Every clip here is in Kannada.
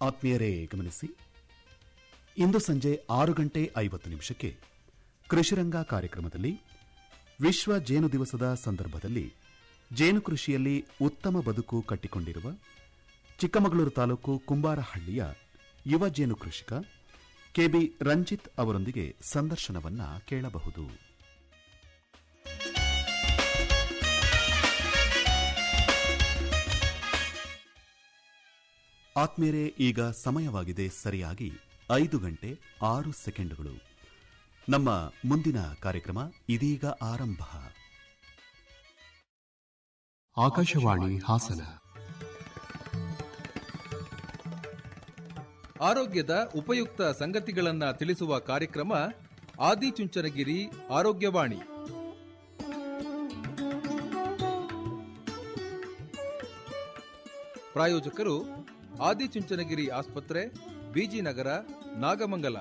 ಆತ್ಮೀಯರೇ ಗಮನಿಸಿ ಇಂದು ಸಂಜೆ ಆರು ಗಂಟೆ ಐವತ್ತು ನಿಮಿಷಕ್ಕೆ ಕೃಷಿರಂಗ ಕಾರ್ಯಕ್ರಮದಲ್ಲಿ ವಿಶ್ವ ಜೇನು ದಿವಸದ ಸಂದರ್ಭದಲ್ಲಿ ಜೇನು ಕೃಷಿಯಲ್ಲಿ ಉತ್ತಮ ಬದುಕು ಕಟ್ಟಿಕೊಂಡಿರುವ ಚಿಕ್ಕಮಗಳೂರು ತಾಲೂಕು ಕುಂಬಾರಹಳ್ಳಿಯ ಯುವ ಜೇನು ಕೃಷಿಕ ಕೆಬಿ ರಂಜಿತ್ ಅವರೊಂದಿಗೆ ಸಂದರ್ಶನವನ್ನ ಕೇಳಬಹುದು ಆತ್ಮೀಯರೇ ಈಗ ಸಮಯವಾಗಿದೆ ಸರಿಯಾಗಿ ಐದು ಗಂಟೆ ಆರು ಸೆಕೆಂಡುಗಳು ನಮ್ಮ ಮುಂದಿನ ಕಾರ್ಯಕ್ರಮ ಇದೀಗ ಆರಂಭ ಆಕಾಶವಾಣಿ ಹಾಸನ ಆರೋಗ್ಯದ ಉಪಯುಕ್ತ ಸಂಗತಿಗಳನ್ನ ತಿಳಿಸುವ ಕಾರ್ಯಕ್ರಮ ಆದಿಚುಂಚನಗಿರಿ ಆರೋಗ್ಯವಾಣಿ ಪ್ರಾಯೋಜಕರು ಆದಿಚುಂಚನಗಿರಿ ಆಸ್ಪತ್ರೆ ಬಿಜಿನಗರ ನಾಗಮಂಗಲ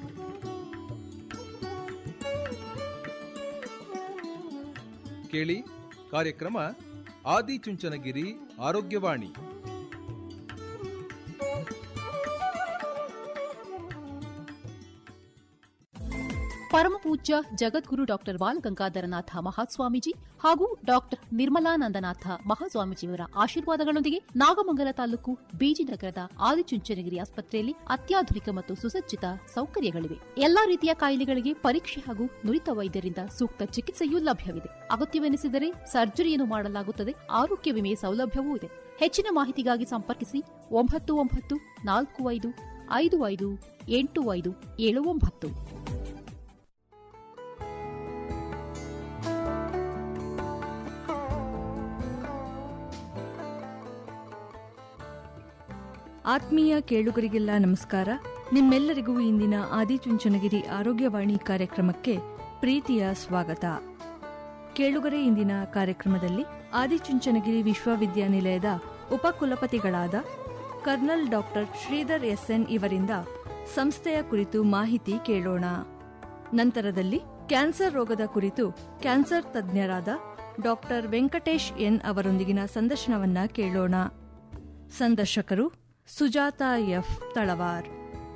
ಕೇಳಿ ಕಾರ್ಯಕ್ರಮ ಆದಿಚುಂಚನಗಿರಿ ಆರೋಗ್ಯವಾಣಿ ಪರಮಪೂಜ್ಯ ಜಗದ್ಗುರು ಡಾಕ್ಟರ್ ಬಾಲಗಂಗಾಧರನಾಥ ಮಹಾಸ್ವಾಮೀಜಿ ಹಾಗೂ ಡಾಕ್ಟರ್ ನಿರ್ಮಲಾನಂದನಾಥ ಮಹಾಸ್ವಾಮೀಜಿಯವರ ಆಶೀರ್ವಾದಗಳೊಂದಿಗೆ ನಾಗಮಂಗಲ ತಾಲೂಕು ಬೀಜಿನಗರದ ಆದಿಚುಂಚನಗಿರಿ ಆಸ್ಪತ್ರೆಯಲ್ಲಿ ಅತ್ಯಾಧುನಿಕ ಮತ್ತು ಸುಸಜ್ಜಿತ ಸೌಕರ್ಯಗಳಿವೆ ಎಲ್ಲಾ ರೀತಿಯ ಕಾಯಿಲೆಗಳಿಗೆ ಪರೀಕ್ಷೆ ಹಾಗೂ ನುರಿತ ವೈದ್ಯರಿಂದ ಸೂಕ್ತ ಚಿಕಿತ್ಸೆಯೂ ಲಭ್ಯವಿದೆ ಅಗತ್ಯವೆನಿಸಿದರೆ ಸರ್ಜರಿಯನ್ನು ಮಾಡಲಾಗುತ್ತದೆ ಆರೋಗ್ಯ ವಿಮೆ ಸೌಲಭ್ಯವೂ ಇದೆ ಹೆಚ್ಚಿನ ಮಾಹಿತಿಗಾಗಿ ಸಂಪರ್ಕಿಸಿ ಒಂಬತ್ತು ಒಂಬತ್ತು ನಾಲ್ಕು ಐದು ಐದು ಐದು ಎಂಟು ಐದು ಏಳು ಒಂಬತ್ತು ಆತ್ಮೀಯ ಕೇಳುಗರಿಗೆಲ್ಲ ನಮಸ್ಕಾರ ನಿಮ್ಮೆಲ್ಲರಿಗೂ ಇಂದಿನ ಆದಿಚುಂಚನಗಿರಿ ಆರೋಗ್ಯವಾಣಿ ಕಾರ್ಯಕ್ರಮಕ್ಕೆ ಪ್ರೀತಿಯ ಸ್ವಾಗತ ಕೇಳುಗರೆ ಇಂದಿನ ಕಾರ್ಯಕ್ರಮದಲ್ಲಿ ಆದಿಚುಂಚನಗಿರಿ ವಿಶ್ವವಿದ್ಯಾನಿಲಯದ ಉಪಕುಲಪತಿಗಳಾದ ಕರ್ನಲ್ ಡಾಕ್ಟರ್ ಶ್ರೀಧರ್ ಎಸ್ಎನ್ ಇವರಿಂದ ಸಂಸ್ಥೆಯ ಕುರಿತು ಮಾಹಿತಿ ಕೇಳೋಣ ನಂತರದಲ್ಲಿ ಕ್ಯಾನ್ಸರ್ ರೋಗದ ಕುರಿತು ಕ್ಯಾನ್ಸರ್ ತಜ್ಞರಾದ ಡಾಕ್ಟರ್ ವೆಂಕಟೇಶ್ ಎನ್ ಅವರೊಂದಿಗಿನ ಸಂದರ್ಶನವನ್ನ ಕೇಳೋಣ ಸಂದರ್ಶಕರು ಸುಜಾತ ಎಫ್ ತಳವಾರ್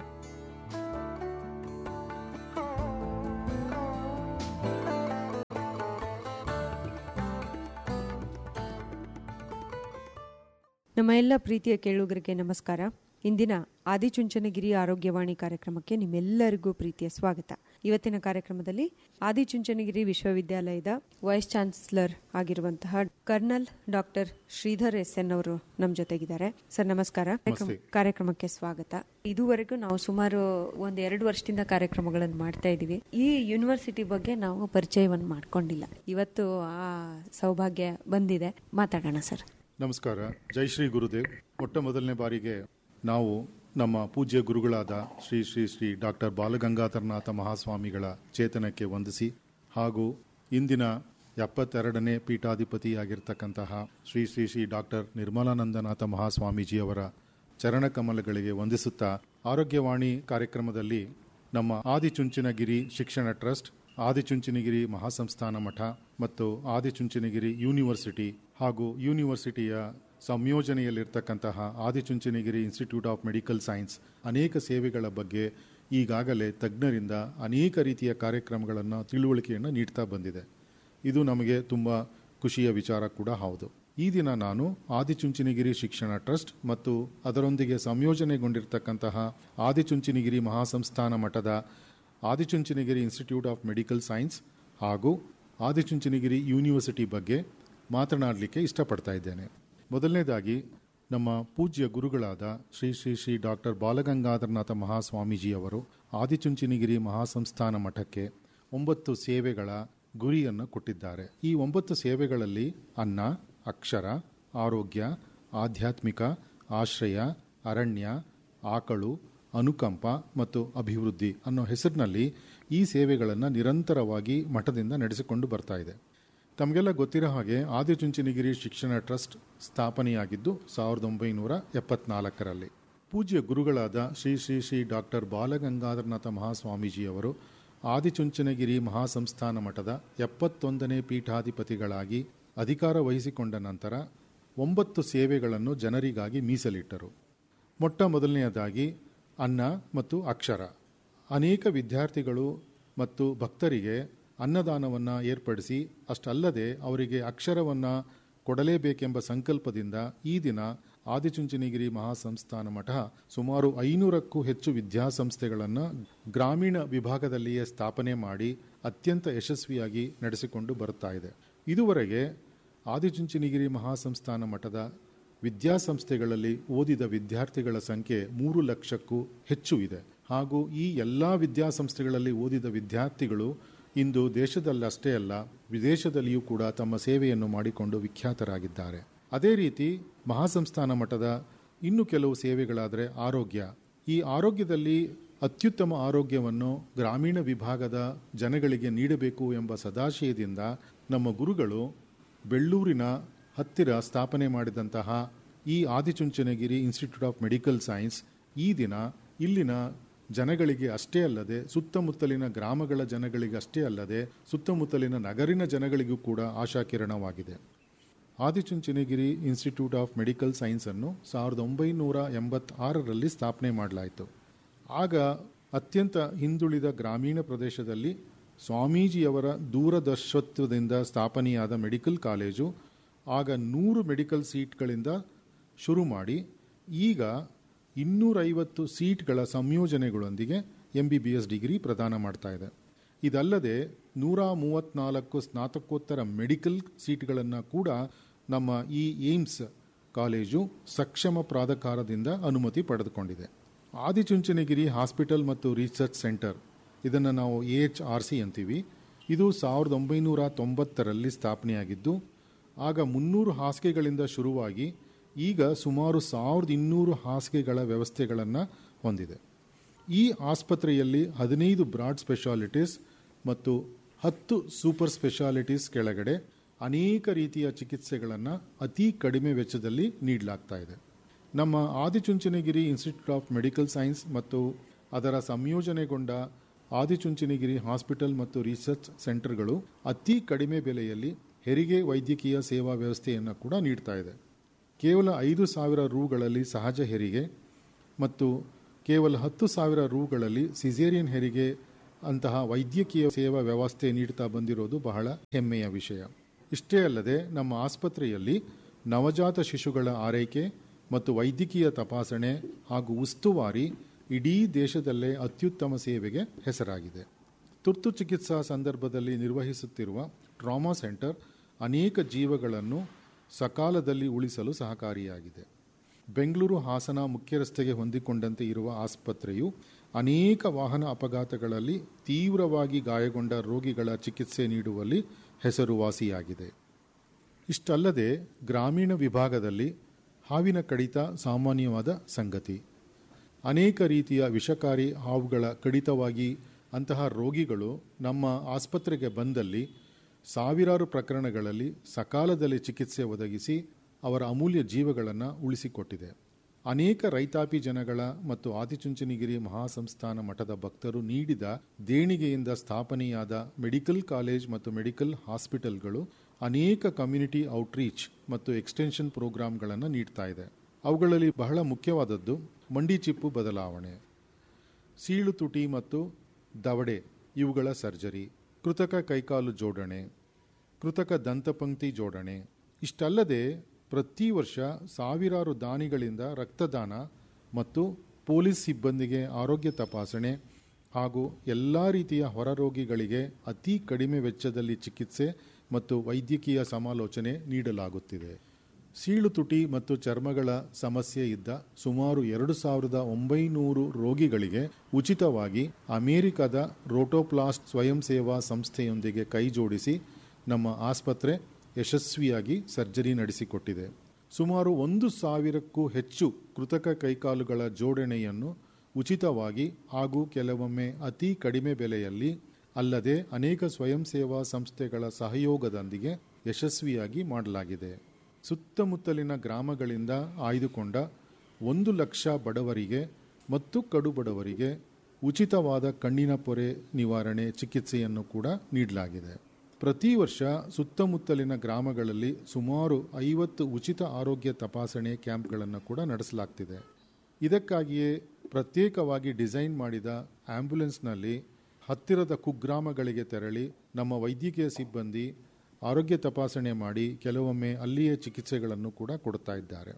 ನಮ್ಮ ಎಲ್ಲ ಪ್ರೀತಿಯ ಕೇಳುಗರಿಗೆ ನಮಸ್ಕಾರ ಇಂದಿನ ಆದಿಚುಂಚನಗಿರಿ ಆರೋಗ್ಯವಾಣಿ ಕಾರ್ಯಕ್ರಮಕ್ಕೆ ನಿಮ್ಮೆಲ್ಲರಿಗೂ ಪ್ರೀತಿಯ ಸ್ವಾಗತ ಇವತ್ತಿನ ಕಾರ್ಯಕ್ರಮದಲ್ಲಿ ಆದಿಚುಂಚನಗಿರಿ ವಿಶ್ವವಿದ್ಯಾಲಯದ ವೈಸ್ ಚಾನ್ಸಲರ್ ಆಗಿರುವಂತಹ colonel doctor Shridhar S N ಅವರು ನಮ್ಮ ಜೊತೆಗಿದ್ದಾರೆ ಸರ್ ನಮಸ್ಕಾರ ಕಾರ್ಯಕ್ರಮ- ಕಾರ್ಯಕ್ರಮಕ್ಕೆ ಸ್ವಾಗತ ಇದುವರೆಗೂ ನಾವು ಸುಮಾರು ಒಂದ್ ಎರಡು ವರ್ಷದಿಂದ ಕಾರ್ಯಕ್ರಮಗಳನ್ನು ಮಾಡ್ತಾ ಇದೀವಿ ಈ ಯೂನಿವರ್ಸಿಟಿ ಬಗ್ಗೆ ನಾವು ಪರಿಚಯವನ್ನು ಮಾಡ್ಕೊಂಡಿಲ್ಲ ಇವತ್ತು ಆ ಸೌಭಾಗ್ಯ ಬಂದಿದೆ ಮಾತಾಡೋಣ ಸರ್ ನಮಸ್ಕಾರ ಜೈ ಶ್ರೀ ಗುರುದೇವ್ ಮೊಟ್ಟ ಮೊದಲನೇ ಬಾರಿಗೆ ನಾವು ನಮ್ಮ ಪೂಜ್ಯ ಗುರುಗಳಾದ ಶ್ರೀ ಶ್ರೀ ಶ್ರೀ ಡಾಕ್ಟರ್ ಬಾಲಗಂಗಾಧರನಾಥ ಮಹಾಸ್ವಾಮಿಗಳ ಚೇತನಕ್ಕೆ ವಂದಿಸಿ ಹಾಗೂ ಇಂದಿನ ಎಪ್ಪತ್ತೆರಡನೇ ಪೀಠಾಧಿಪತಿಯಾಗಿರ್ತಕ್ಕಂತಹ ಶ್ರೀ ಶ್ರೀ ಶ್ರೀ ಡಾಕ್ಟರ್ ನಿರ್ಮಲಾನಂದನಾಥ ಮಹಾಸ್ವಾಮೀಜಿಯವರ ಚರಣಕಮಲಗಳಿಗೆ ವಂದಿಸುತ್ತಾ ಆರೋಗ್ಯವಾಣಿ ಕಾರ್ಯಕ್ರಮದಲ್ಲಿ ನಮ್ಮ ಆದಿಚುಂಚನಗಿರಿ ಶಿಕ್ಷಣ ಟ್ರಸ್ಟ್ ಆದಿಚುಂಚನಗಿರಿ ಮಹಾಸಂಸ್ಥಾನ ಮಠ ಮತ್ತು ಆದಿಚುಂಚನಗಿರಿ ಯೂನಿವರ್ಸಿಟಿ ಹಾಗೂ ಯೂನಿವರ್ಸಿಟಿಯ ಸಂಯೋಜನೆಯಲ್ಲಿರ್ತಕ್ಕಂತಹ Adichunchanagiri institute of medical science ಅನೇಕ ಸೇವೆಗಳ ಬಗ್ಗೆ ಈಗಾಗಲೇ ತಜ್ಞರಿಂದ ಅನೇಕ ರೀತಿಯ ಕಾರ್ಯಕ್ರಮಗಳನ್ನು ತಿಳುವಳಿಕೆಯನ್ನು ನೀಡ್ತಾ ಬಂದಿದೆ ಇದು ನಮಗೆ ತುಂಬ ಖುಷಿಯ ವಿಚಾರ ಕೂಡ ಹೌದು ಈ ದಿನ ನಾನು ಆದಿಚುಂಚನಗಿರಿ ಶಿಕ್ಷಣ ಟ್ರಸ್ಟ್ ಮತ್ತು ಅದರೊಂದಿಗೆ ಸಂಯೋಜನೆಗೊಂಡಿರ್ತಕ್ಕಂತಹ ಆದಿಚುಂಚನಗಿರಿ ಮಹಾಸಂಸ್ಥಾನ ಮಠದ Adichunchanagiri institute of medical science ಹಾಗೂ ಆದಿಚುಂಚನಗಿರಿ ಯೂನಿವರ್ಸಿಟಿ ಬಗ್ಗೆ ಮಾತನಾಡಲಿಕ್ಕೆ ಇಷ್ಟಪಡ್ತಾ ಇದ್ದೇನೆ ಮೊದಲನೇದಾಗಿ ನಮ್ಮ ಪೂಜ್ಯ ಗುರುಗಳಾದ ಶ್ರೀ ಶ್ರೀ ಶ್ರೀ ಡಾಕ್ಟರ್ ಬಾಲಗಂಗಾಧರನಾಥ ಮಹಾಸ್ವಾಮೀಜಿಯವರು ಆದಿಚುಂಚನಗಿರಿ ಮಹಾಸಂಸ್ಥಾನ ಮಠಕ್ಕೆ ಒಂಬತ್ತು ಸೇವೆಗಳ ಗುರಿಯನ್ನು ಕೊಟ್ಟಿದ್ದಾರೆ ಈ ಒಂಬತ್ತು ಸೇವೆಗಳಲ್ಲಿ ಅನ್ನ ಅಕ್ಷರ ಆರೋಗ್ಯ ಆಧ್ಯಾತ್ಮಿಕ ಆಶ್ರಯ ಅರಣ್ಯ ಆಕಳು ಅನುಕಂಪ ಮತ್ತು ಅಭಿವೃದ್ಧಿ ಅನ್ನೋ ಹೆಸರಿನಲ್ಲಿ ಈ ಸೇವೆಗಳನ್ನು ನಿರಂತರವಾಗಿ ಮಠದಿಂದ ನಡೆಸಿಕೊಂಡು ಬರ್ತಾ ಇದೆ ತಮಗೆಲ್ಲ ಗೊತ್ತಿರೋ ಹಾಗೆ ಆದಿಚುಂಚನಗಿರಿ ಶಿಕ್ಷಣ ಟ್ರಸ್ಟ್ ಸ್ಥಾಪನೆಯಾಗಿದ್ದು ಸಾವಿರದ ಒಂಬೈನೂರ ಎಪ್ಪತ್ನಾಲ್ಕರಲ್ಲಿ ಪೂಜ್ಯ ಗುರುಗಳಾದ ಶ್ರೀ ಶ್ರೀ ಶ್ರೀ ಡಾಕ್ಟರ್ ಬಾಲಗಂಗಾಧರನಾಥ ಮಹಾಸ್ವಾಮೀಜಿಯವರು ಆದಿಚುಂಚನಗಿರಿ ಮಹಾಸಂಸ್ಥಾನ ಮಠದ ಎಪ್ಪತ್ತೊಂದನೇ ಪೀಠಾಧಿಪತಿಗಳಾಗಿ ಅಧಿಕಾರ ವಹಿಸಿಕೊಂಡ ನಂತರ ಒಂಬತ್ತು ಸೇವೆಗಳನ್ನು ಜನರಿಗಾಗಿ ಮೀಸಲಿಟ್ಟರು ಮೊಟ್ಟ ಮೊದಲನೆಯದಾಗಿ ಅನ್ನ ಮತ್ತು ಅಕ್ಷರ ಅನೇಕ ವಿದ್ಯಾರ್ಥಿಗಳು ಮತ್ತು ಭಕ್ತರಿಗೆ ಅನ್ನದಾನವನ್ನು ಏರ್ಪಡಿಸಿ ಅಷ್ಟಲ್ಲದೆ ಅವರಿಗೆ ಅಕ್ಷರವನ್ನು ಕೊಡಲೇಬೇಕೆಂಬ ಸಂಕಲ್ಪದಿಂದ ಈ ದಿನ ಆದಿಚುಂಚನಗಿರಿ ಮಹಾಸಂಸ್ಥಾನ ಮಠ ಸುಮಾರು ಐನೂರಕ್ಕೂ ಹೆಚ್ಚು ವಿದ್ಯಾಸಂಸ್ಥೆಗಳನ್ನು ಗ್ರಾಮೀಣ ವಿಭಾಗದಲ್ಲಿಯೇ ಸ್ಥಾಪನೆ ಮಾಡಿ ಅತ್ಯಂತ ಯಶಸ್ವಿಯಾಗಿ ನಡೆಸಿಕೊಂಡು ಬರುತ್ತಾ ಇದೆ ಇದುವರೆಗೆ ಆದಿಚುಂಚನಗಿರಿ ಮಹಾಸಂಸ್ಥಾನ ಮಠದ ವಿದ್ಯಾಸಂಸ್ಥೆಗಳಲ್ಲಿ ಓದಿದ ವಿದ್ಯಾರ್ಥಿಗಳ ಸಂಖ್ಯೆ ಮೂರು ಲಕ್ಷಕ್ಕೂ ಹೆಚ್ಚು ಇದೆ ಹಾಗೂ ಈ ಎಲ್ಲ ವಿದ್ಯಾಸಂಸ್ಥೆಗಳಲ್ಲಿ ಓದಿದ ವಿದ್ಯಾರ್ಥಿಗಳು ಇಂದು ದೇಶದಲ್ಲಷ್ಟೇ ಅಲ್ಲ ವಿದೇಶದಲ್ಲಿಯೂ ಕೂಡ ತಮ್ಮ ಸೇವೆಯನ್ನು ಮಾಡಿಕೊಂಡು ವಿಖ್ಯಾತರಾಗಿದ್ದಾರೆ ಅದೇ ರೀತಿ ಮಹಾಸಂಸ್ಥಾನ ಮಠದ ಇನ್ನು ಕೆಲವು ಸೇವೆಗಳಾದರೆ ಆರೋಗ್ಯ ಈ ಆರೋಗ್ಯದಲ್ಲಿ ಅತ್ಯುತ್ತಮ ಆರೋಗ್ಯವನ್ನು ಗ್ರಾಮೀಣ ವಿಭಾಗದ ಜನಗಳಿಗೆ ನೀಡಬೇಕು ಎಂಬ ಸದಾಶಯದಿಂದ ನಮ್ಮ ಗುರುಗಳು ಬೆಳ್ಳೂರಿನ ಹತ್ತಿರ ಸ್ಥಾಪನೆ ಮಾಡಿದಂತಹ ಈ Adichunchanagiri institute of medical science ಈ ದಿನ ಇಲ್ಲಿನ ಜನಗಳಿಗೆ ಅಷ್ಟೇ ಅಲ್ಲದೆ ಸುತ್ತಮುತ್ತಲಿನ ಗ್ರಾಮಗಳ ಜನಗಳಿಗೆ ಅಷ್ಟೇ ಅಲ್ಲದೆ ಸುತ್ತಮುತ್ತಲಿನ ನಗರಿನ ಜನಗಳಿಗೂ ಕೂಡ ಆಶಾಕಿರಣವಾಗಿದೆ Adichunchanagiri institute of medical science ಅನ್ನು ಸಾವಿರದ ಒಂಬೈನೂರ ಎಂಬತ್ತಾರರಲ್ಲಿ ಸ್ಥಾಪನೆ ಮಾಡಲಾಯಿತು ಆಗ ಅತ್ಯಂತ ಹಿಂದುಳಿದ ಗ್ರಾಮೀಣ ಪ್ರದೇಶದಲ್ಲಿ ಸ್ವಾಮೀಜಿಯವರ ದೂರದರ್ಶತ್ವದಿಂದ ಸ್ಥಾಪನೆಯಾದ ಮೆಡಿಕಲ್ ಕಾಲೇಜು ಆಗ ನೂರು ಮೆಡಿಕಲ್ ಸೀಟ್ಗಳಿಂದ ಶುರು ಮಾಡಿ ಈಗ ಇನ್ನೂರೈವತ್ತು ಸೀಟ್ಗಳ ಸಂಯೋಜನೆಗಳೊಂದಿಗೆ M B B S degree ಪ್ರದಾನ ಮಾಡ್ತಾ ಇದೆ ಇದಲ್ಲದೆ ನೂರ ಮೂವತ್ನಾಲ್ಕು ಸ್ನಾತಕೋತ್ತರ ಮೆಡಿಕಲ್ ಸೀಟ್ಗಳನ್ನು ಕೂಡ ನಮ್ಮ ಈ ಏಮ್ಸ್ ಕಾಲೇಜು ಸಕ್ಷಮ ಪ್ರಾಧಿಕಾರದಿಂದ ಅನುಮತಿ ಪಡೆದುಕೊಂಡಿದೆ ಆದಿಚುಂಚನಗಿರಿ ಹಾಸ್ಪಿಟಲ್ ಮತ್ತು ರಿಸರ್ಚ್ ಸೆಂಟರ್ ಇದನ್ನು ನಾವು ಎ ಎಚ್ ಆರ್ ಸಿ ಅಂತೀವಿ ಇದು ಸಾವಿರದ ಒಂಬೈನೂರ ತೊಂಬತ್ತರಲ್ಲಿ ಸ್ಥಾಪನೆಯಾಗಿದ್ದು ಆಗ ಮುನ್ನೂರು ಹಾಸಿಗೆಗಳಿಂದ ಶುರುವಾಗಿ ಈಗ ಸುಮಾರು ಸಾವಿರದ ಇನ್ನೂರು ಹಾಸಿಗೆಗಳ ವ್ಯವಸ್ಥೆಗಳನ್ನು ಹೊಂದಿದೆ ಈ ಆಸ್ಪತ್ರೆಯಲ್ಲಿ ಹದಿನೈದು ಬ್ರಾಡ್ ಸ್ಪೆಷಾಲಿಟೀಸ್ ಮತ್ತು ಹತ್ತು ಸೂಪರ್ ಸ್ಪೆಷಾಲಿಟೀಸ್ ಕೆಳಗಡೆ ಅನೇಕ ರೀತಿಯ ಚಿಕಿತ್ಸೆಗಳನ್ನು ಅತಿ ಕಡಿಮೆ ವೆಚ್ಚದಲ್ಲಿ ನೀಡಲಾಗ್ತಾ ಇದೆ ನಮ್ಮ Adichunchanagiri institute of medical science ಮತ್ತು ಅದರ ಸಂಯೋಜನೆಗೊಂಡ ಆದಿಚುಂಚನಗಿರಿ ಹಾಸ್ಪಿಟಲ್ ಮತ್ತು ರಿಸರ್ಚ್ ಸೆಂಟರ್ಗಳು ಅತಿ ಕಡಿಮೆ ಬೆಲೆಯಲ್ಲಿ ಹೆರಿಗೆ ವೈದ್ಯಕೀಯ ಸೇವಾ ವ್ಯವಸ್ಥೆಯನ್ನು ಕೂಡ ನೀಡ್ತಾ ಇದೆ ಕೇವಲ ಐದು ಸಾವಿರ ರೂಗಳಲ್ಲಿ ಸಹಜ ಹೆರಿಗೆ ಮತ್ತು ಕೇವಲ ಹತ್ತು ಸಾವಿರ ರೂಗಳಲ್ಲಿ ಸಿಸೇರಿಯನ್ ಹೆರಿಗೆ ಅಂತಹ ವೈದ್ಯಕೀಯ ಸೇವಾ ವ್ಯವಸ್ಥೆ ನೀಡ್ತಾ ಬಂದಿರೋದು ಬಹಳ ಹೆಮ್ಮೆಯ ವಿಷಯ ಇಷ್ಟೇ ಅಲ್ಲದೆ ನಮ್ಮ ಆಸ್ಪತ್ರೆಯಲ್ಲಿ ನವಜಾತ ಶಿಶುಗಳ ಆರೈಕೆ ಮತ್ತು ವೈದ್ಯಕೀಯ ತಪಾಸಣೆ ಹಾಗೂ ಉಸ್ತುವಾರಿ ಇಡೀ ದೇಶದಲ್ಲೇ ಅತ್ಯುತ್ತಮ ಸೇವೆಗೆ ಹೆಸರಾಗಿದೆ ತುರ್ತು ಚಿಕಿತ್ಸಾ ಸಂದರ್ಭದಲ್ಲಿ ನಿರ್ವಹಿಸುತ್ತಿರುವ ಟ್ರಾಮಾ ಸೆಂಟರ್ ಅನೇಕ ಜೀವಗಳನ್ನು ಸಕಾಲದಲ್ಲಿ ಉಳಿಸಲು ಸಹಕಾರಿಯಾಗಿದೆ ಬೆಂಗಳೂರು ಹಾಸನ ಮುಖ್ಯ ರಸ್ತೆಗೆ ಹೊಂದಿಕೊಂಡಂತೆ ಇರುವ ಆಸ್ಪತ್ರೆಯು ಅನೇಕ ವಾಹನ ಅಪಘಾತಗಳಲ್ಲಿ ತೀವ್ರವಾಗಿ ಗಾಯಗೊಂಡ ರೋಗಿಗಳ ಚಿಕಿತ್ಸೆ ನೀಡುವಲ್ಲಿ ಹೆಸರುವಾಸಿಯಾಗಿದೆ ಇಷ್ಟಲ್ಲದೆ ಗ್ರಾಮೀಣ ವಿಭಾಗದಲ್ಲಿ ಹಾವಿನ ಕಡಿತ ಸಾಮಾನ್ಯವಾದ ಸಂಗತಿ ಅನೇಕ ರೀತಿಯ ವಿಷಕಾರಿ ಹಾವುಗಳ ಕಡಿತವಾಗಿ ಅಂತಹ ರೋಗಿಗಳು ನಮ್ಮ ಆಸ್ಪತ್ರೆಗೆ ಬಂದಲ್ಲಿ ಸಾವಿರಾರು ಪ್ರಕರಣಗಳಲ್ಲಿ ಸಕಾಲದಲ್ಲಿ ಚಿಕಿತ್ಸೆ ಒದಗಿಸಿ ಅವರ ಅಮೂಲ್ಯ ಜೀವಗಳನ್ನು ಉಳಿಸಿಕೊಟ್ಟಿದೆ ಅನೇಕ ರೈತಾಪಿ ಜನಗಳ ಮತ್ತು ಆದಿಚುಂಚನಗಿರಿ ಮಹಾಸಂಸ್ಥಾನ ಮಠದ ಭಕ್ತರು ನೀಡಿದ ದೇಣಿಗೆಯಿಂದ ಸ್ಥಾಪನೆಯಾದ ಮೆಡಿಕಲ್ ಕಾಲೇಜ್ ಮತ್ತು ಮೆಡಿಕಲ್ ಹಾಸ್ಪಿಟಲ್ಗಳು ಅನೇಕ ಕಮ್ಯುನಿಟಿ ಔಟ್ರೀಚ್ ಮತ್ತು ಎಕ್ಸ್ಟೆನ್ಷನ್ ಪ್ರೋಗ್ರಾಂಗಳನ್ನು ನೀಡ್ತಾ ಇದೆ ಅವುಗಳಲ್ಲಿ ಬಹಳ ಮುಖ್ಯವಾದದ್ದು ಮಂಡಿ ಚಿಪ್ಪು ಬದಲಾವಣೆ ಸೀಳು ತುಟಿ ಮತ್ತು ದವಡೆ ಇವುಗಳ ಸರ್ಜರಿ ಕೃತಕ ಕೈಕಾಲು ಜೋಡಣೆ ಕೃತಕ ದಂತಪಂಕ್ತಿ ಜೋಡಣೆ ಇಷ್ಟಲ್ಲದೆ ಪ್ರತಿ ವರ್ಷ ಸಾವಿರಾರು ದಾನಿಗಳಿಂದ ರಕ್ತದಾನ ಮತ್ತು ಪೊಲೀಸ್ ಸಿಬ್ಬಂದಿಗೆ ಆರೋಗ್ಯ ತಪಾಸಣೆ ಹಾಗೂ ಎಲ್ಲ ರೀತಿಯ ಹೊರರೋಗಿಗಳಿಗೆ ಅತಿ ಕಡಿಮೆ ವೆಚ್ಚದಲ್ಲಿ ಚಿಕಿತ್ಸೆ ಮತ್ತು ವೈದ್ಯಕೀಯ ಸಮಾಲೋಚನೆ ನೀಡಲಾಗುತ್ತಿದೆ ಸೀಳು ತುಟಿ ಮತ್ತು ಚರ್ಮಗಳ ಸಮಸ್ಯೆ ಇದ್ದ ಸುಮಾರು ಎರಡು ಸಾವಿರದ ಒಂಬೈನೂರು ರೋಗಿಗಳಿಗೆ ಉಚಿತವಾಗಿ ಅಮೆರಿಕದ ರೋಟೋಪ್ಲಾಸ್ಟ್ ಸ್ವಯಂ ಸೇವಾ ಸಂಸ್ಥೆಯೊಂದಿಗೆ ಕೈಜೋಡಿಸಿ ನಮ್ಮ ಆಸ್ಪತ್ರೆ ಯಶಸ್ವಿಯಾಗಿ ಸರ್ಜರಿ ನಡೆಸಿಕೊಟ್ಟಿದೆ ಸುಮಾರು ಒಂದು ಸಾವಿರಕ್ಕೂ ಹೆಚ್ಚು ಕೃತಕ ಕೈಕಾಲುಗಳ ಜೋಡಣೆಯನ್ನು ಉಚಿತವಾಗಿ ಹಾಗೂ ಕೆಲವೊಮ್ಮೆ ಅತಿ ಕಡಿಮೆ ಬೆಲೆಯಲ್ಲಿ ಅಲ್ಲದೆ ಅನೇಕ ಸ್ವಯಂ ಸೇವಾ ಸಂಸ್ಥೆಗಳ ಸಹಯೋಗದೊಂದಿಗೆ ಯಶಸ್ವಿಯಾಗಿ ಮಾಡಲಾಗಿದೆ ಸುತ್ತಮುತ್ತಲಿನ ಗ್ರಾಮಗಳಿಂದ ಆಯ್ದುಕೊಂಡ ಒಂದು ಲಕ್ಷ ಬಡವರಿಗೆ ಮತ್ತು ಕಡು ಬಡವರಿಗೆ ಉಚಿತವಾದ ಕಣ್ಣಿನ ಪೊರೆ ನಿವಾರಣೆ ಚಿಕಿತ್ಸೆಯನ್ನು ಕೂಡ ನೀಡಲಾಗಿದೆ ಪ್ರತಿ ವರ್ಷ ಸುತ್ತಮುತ್ತಲಿನ ಗ್ರಾಮಗಳಲ್ಲಿ ಸುಮಾರು ಐವತ್ತು ಉಚಿತ ಆರೋಗ್ಯ ತಪಾಸಣೆ ಕ್ಯಾಂಪ್ಗಳನ್ನು ಕೂಡ ನಡೆಸಲಾಗ್ತಿದೆ ಇದಕ್ಕಾಗಿಯೇ ಪ್ರತ್ಯೇಕವಾಗಿ ಡಿಸೈನ್ ಮಾಡಿದ ಆಂಬ್ಯುಲೆನ್ಸ್ನಲ್ಲಿ ಹತ್ತಿರದ ಕುಗ್ರಾಮಗಳಿಗೆ ತೆರಳಿ ನಮ್ಮ ವೈದ್ಯಕೀಯ ಸಿಬ್ಬಂದಿ ಆರೋಗ್ಯ ತಪಾಸಣೆ ಮಾಡಿ ಕೆಲವೊಮ್ಮೆ ಅಲ್ಲಿಯೇ ಚಿಕಿತ್ಸೆಗಳನ್ನು ಕೂಡ ಕೊಡ್ತಾ ಇದ್ದಾರೆ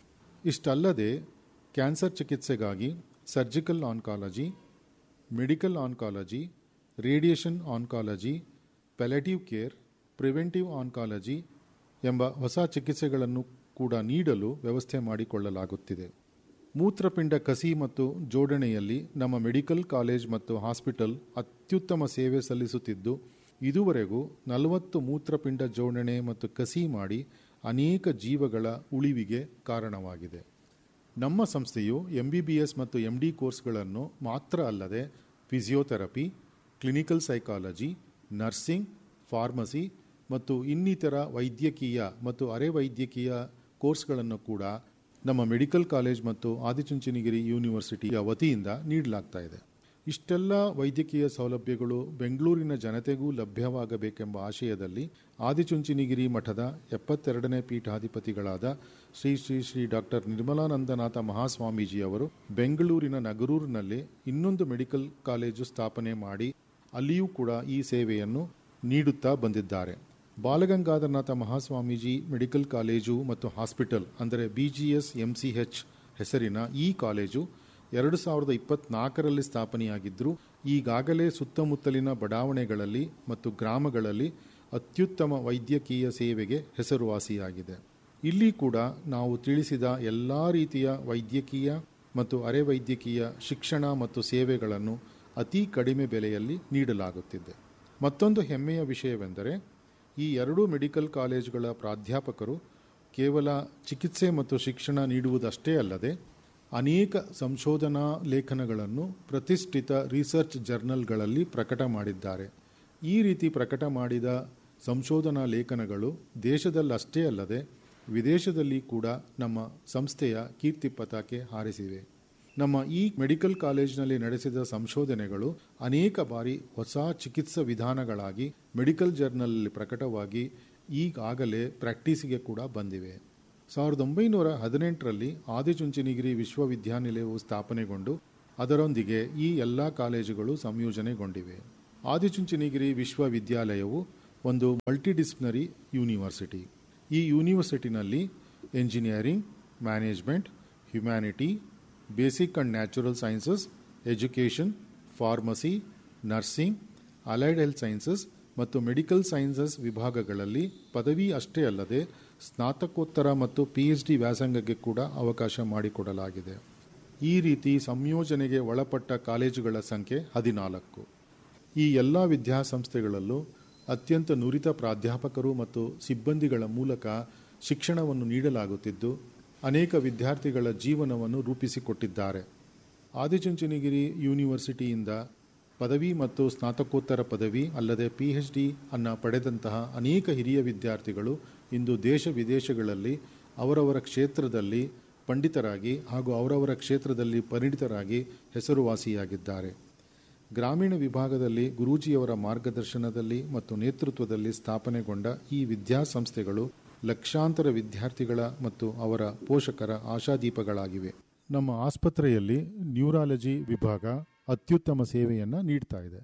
ಇಷ್ಟಲ್ಲದೆ ಕ್ಯಾನ್ಸರ್ ಚಿಕಿತ್ಸೆಗಾಗಿ surgical oncology medical oncology radiation oncology palliative care preventive oncology ಎಂಬ ಹೊಸ ಚಿಕಿತ್ಸೆಗಳನ್ನು ಕೂಡ ನೀಡಲು ವ್ಯವಸ್ಥೆ ಮಾಡಿಕೊಳ್ಳಲಾಗುತ್ತಿದೆ ಮೂತ್ರಪಿಂಡ ಕಸಿ ಮತ್ತು ಜೋಡಣೆಯಲ್ಲಿ ನಮ್ಮ ಮೆಡಿಕಲ್ ಕಾಲೇಜ್ ಮತ್ತು ಹಾಸ್ಪಿಟಲ್ ಅತ್ಯುತ್ತಮ ಸೇವೆ ಸಲ್ಲಿಸುತ್ತಿದ್ದು ಇದುವರೆಗೂ ನಲವತ್ತು ಮೂತ್ರಪಿಂಡ ಜೋಡಣೆ ಮತ್ತು ಕಸಿ ಮಾಡಿ ಅನೇಕ ಜೀವಗಳ ಉಳಿವಿಗೆ ಕಾರಣವಾಗಿದೆ ನಮ್ಮ ಸಂಸ್ಥೆಯು ಎಂಬಿಬಿಎಸ್ ಮತ್ತು ಎಂಡಿ ಕೋರ್ಸ್ಗಳನ್ನು ಮಾತ್ರ ಅಲ್ಲದೆ physiotherapy clinical psychology nursing pharmacy ಮತ್ತು ಇನ್ನಿತರ ವೈದ್ಯಕೀಯ ಮತ್ತು ಅರೆ ವೈದ್ಯಕೀಯ ಕೋರ್ಸ್ಗಳನ್ನು ಕೂಡ ನಮ್ಮ ಮೆಡಿಕಲ್ ಕಾಲೇಜ್ ಮತ್ತು ಆದಿಚುಂಚನಗಿರಿ ಯೂನಿವರ್ಸಿಟಿಯ ವತಿಯಿಂದ ನೀಡಲಾಗ್ತಾ ಇದೆ ಇಷ್ಟೆಲ್ಲ ವೈದ್ಯಕೀಯ ಸೌಲಭ್ಯಗಳು ಬೆಂಗಳೂರಿನ ಜನತೆಗೂ ಲಭ್ಯವಾಗಬೇಕೆಂಬ ಆಶಯದಲ್ಲಿ ಆದಿಚುಂಚನಗಿರಿ ಮಠದ ಎಪ್ಪತ್ತೆರಡನೇ ಪೀಠಾಧಿಪತಿಗಳಾದ ಶ್ರೀ ಶ್ರೀ ಶ್ರೀ ಡಾಕ್ಟರ್ ನಿರ್ಮಲಾನಂದನಾಥ ಮಹಾಸ್ವಾಮೀಜಿಯವರು ಬೆಂಗಳೂರಿನ ನಗರೂರಿನಲ್ಲಿ ಇನ್ನೊಂದು ಮೆಡಿಕಲ್ ಕಾಲೇಜು ಸ್ಥಾಪನೆ ಮಾಡಿ ಅಲ್ಲಿಯೂ ಕೂಡ ಈ ಸೇವೆಯನ್ನು ನೀಡುತ್ತಾ ಬಂದಿದ್ದಾರೆ ಬಾಲಗಂಗಾಧರನಾಥ ಮಹಾಸ್ವಾಮೀಜಿ ಮೆಡಿಕಲ್ ಕಾಲೇಜು ಮತ್ತು ಹಾಸ್ಪಿಟಲ್ ಅಂದರೆ ಬಿಜಿಎಸ್ ಎಂಸಿಎಚ್ ಹೆಸರಿನ ಈ ಕಾಲೇಜು ಎರಡು ಸಾವಿರದ ಇಪ್ಪತ್ನಾಲ್ಕರಲ್ಲಿ ಸ್ಥಾಪನೆಯಾಗಿದ್ದರೂ ಈಗಾಗಲೇ ಸುತ್ತಮುತ್ತಲಿನ ಬಡಾವಣೆಗಳಲ್ಲಿ ಮತ್ತು ಗ್ರಾಮಗಳಲ್ಲಿ ಅತ್ಯುತ್ತಮ ವೈದ್ಯಕೀಯ ಸೇವೆಗೆ ಹೆಸರುವಾಸಿಯಾಗಿದೆ ಇಲ್ಲಿ ಕೂಡ ನಾವು ತಿಳಿಸಿದ ಎಲ್ಲ ರೀತಿಯ ವೈದ್ಯಕೀಯ ಮತ್ತು ಅರೆ ವೈದ್ಯಕೀಯ ಶಿಕ್ಷಣ ಮತ್ತು ಸೇವೆಗಳನ್ನು ಅತಿ ಕಡಿಮೆ ಬೆಲೆಯಲ್ಲಿ ನೀಡಲಾಗುತ್ತಿದೆ ಮತ್ತೊಂದು ಹೆಮ್ಮೆಯ ವಿಷಯವೆಂದರೆ ಈ ಎರಡೂ ಮೆಡಿಕಲ್ ಕಾಲೇಜುಗಳ ಪ್ರಾಧ್ಯಾಪಕರು ಕೇವಲ ಚಿಕಿತ್ಸೆ ಮತ್ತು ಶಿಕ್ಷಣ ನೀಡುವುದಷ್ಟೇ ಅಲ್ಲದೆ ಅನೇಕ ಸಂಶೋಧನಾ ಲೇಖನಗಳನ್ನು ಪ್ರತಿಷ್ಠಿತ ರಿಸರ್ಚ್ ಜರ್ನಲ್ಗಳಲ್ಲಿ ಪ್ರಕಟ ಮಾಡಿದ್ದಾರೆ ಈ ರೀತಿ ಪ್ರಕಟ ಮಾಡಿದ ಸಂಶೋಧನಾ ಲೇಖನಗಳು ದೇಶದಲ್ಲಷ್ಟೇ ಅಲ್ಲದೆ ವಿದೇಶದಲ್ಲಿ ಕೂಡ ನಮ್ಮ ಸಂಸ್ಥೆಯ ಕೀರ್ತಿ ಪತಾಕೆ ಹಾರಿಸಿವೆ ನಮ್ಮ ಈ ಮೆಡಿಕಲ್ ಕಾಲೇಜಿನಲ್ಲಿ ನಡೆಸಿದ ಸಂಶೋಧನೆಗಳು ಅನೇಕ ಬಾರಿ ಹೊಸ ಚಿಕಿತ್ಸಾ ವಿಧಾನಗಳಾಗಿ ಮೆಡಿಕಲ್ ಜರ್ನಲ್ನಲ್ಲಿ ಪ್ರಕಟವಾಗಿ ಈಗಾಗಲೇ ಪ್ರಾಕ್ಟೀಸಿಗೆ ಕೂಡ ಬಂದಿವೆ ಸಾವಿರದ ಒಂಬೈನೂರ ಹದಿನೆಂಟರಲ್ಲಿ ಆದಿಚುಂಚನಗಿರಿ ವಿಶ್ವವಿದ್ಯಾನಿಲಯವು ಸ್ಥಾಪನೆಗೊಂಡು ಅದರೊಂದಿಗೆ ಈ ಎಲ್ಲ ಕಾಲೇಜುಗಳು ಸಂಯೋಜನೆಗೊಂಡಿವೆ ಆದಿಚುಂಚನಗಿರಿ ವಿಶ್ವವಿದ್ಯಾಲಯವು ಒಂದು ಮಲ್ಟಿಡಿಸಿಪ್ಲಿನರಿ ಯೂನಿವರ್ಸಿಟಿ ಈ ಯೂನಿವರ್ಸಿಟಿನಲ್ಲಿ engineering management humanity basic and natural sciences education pharmacy nursing allied health sciences ಮತ್ತು ಮೆಡಿಕಲ್ ಸೈನ್ಸಸ್ ವಿಭಾಗಗಳಲ್ಲಿ ಪದವಿ ಅಷ್ಟೇ ಅಲ್ಲದೆ ಸ್ನಾತಕೋತ್ತರ ಮತ್ತು ಪಿಎಚ್ಡಿ ವ್ಯಾಸಂಗಕ್ಕೆ ಕೂಡ ಅವಕಾಶ ಮಾಡಿಕೊಡಲಾಗಿದೆ ಈ ರೀತಿ ಸಂಯೋಜನೆಗೆ ಒಳಪಟ್ಟ ಕಾಲೇಜುಗಳ ಸಂಖ್ಯೆ ಹದಿನಾಲ್ಕು ಈ ಎಲ್ಲ ವಿದ್ಯಾಸಂಸ್ಥೆಗಳಲ್ಲೂ ಅತ್ಯಂತ ನುರಿತ ಪ್ರಾಧ್ಯಾಪಕರು ಮತ್ತು ಸಿಬ್ಬಂದಿಗಳ ಮೂಲಕ ಶಿಕ್ಷಣವನ್ನು ನೀಡಲಾಗುತ್ತಿದ್ದು ಅನೇಕ ವಿದ್ಯಾರ್ಥಿಗಳ ಜೀವನವನ್ನು ರೂಪಿಸಿಕೊಟ್ಟಿದ್ದಾರೆ ಆದಿಚುಂಚನಗಿರಿ ಯೂನಿವರ್ಸಿಟಿಯಿಂದ ಪದವಿ ಮತ್ತು ಸ್ನಾತಕೋತ್ತರ ಪದವಿ ಅಲ್ಲದೆ ಪಿಎಚ್ ಡಿ ಅನ್ನ ಪಡೆದಂತಹ ಅನೇಕ ಹಿರಿಯ ವಿದ್ಯಾರ್ಥಿಗಳು ಇಂದು ದೇಶ ವಿದೇಶಗಳಲ್ಲಿ ಅವರವರ ಕ್ಷೇತ್ರದಲ್ಲಿ ಪಂಡಿತರಾಗಿ ಹಾಗೂ ಅವರವರ ಕ್ಷೇತ್ರದಲ್ಲಿ ಪರಿಣಿತರಾಗಿ ಹೆಸರುವಾಸಿಯಾಗಿದ್ದಾರೆ ಗ್ರಾಮೀಣ ವಿಭಾಗದಲ್ಲಿ ಗುರೂಜಿಯವರ ಮಾರ್ಗದರ್ಶನದಲ್ಲಿ ಮತ್ತು ನೇತೃತ್ವದಲ್ಲಿ ಸ್ಥಾಪನೆಗೊಂಡ ಈ ವಿದ್ಯಾಸಂಸ್ಥೆಗಳು ಲಕ್ಷಾಂತರ ವಿದ್ಯಾರ್ಥಿಗಳ ಮತ್ತು ಅವರ ಪೋಷಕರ ಆಶಾದೀಪಗಳಾಗಿವೆ ನಮ್ಮ ಆಸ್ಪತ್ರೆಯಲ್ಲಿ ನ್ಯೂರಾಲಜಿ ವಿಭಾಗ ಅತ್ಯುತ್ತಮ ಸೇವೆಯನ್ನು ನೀಡ್ತಾ ಇದೆ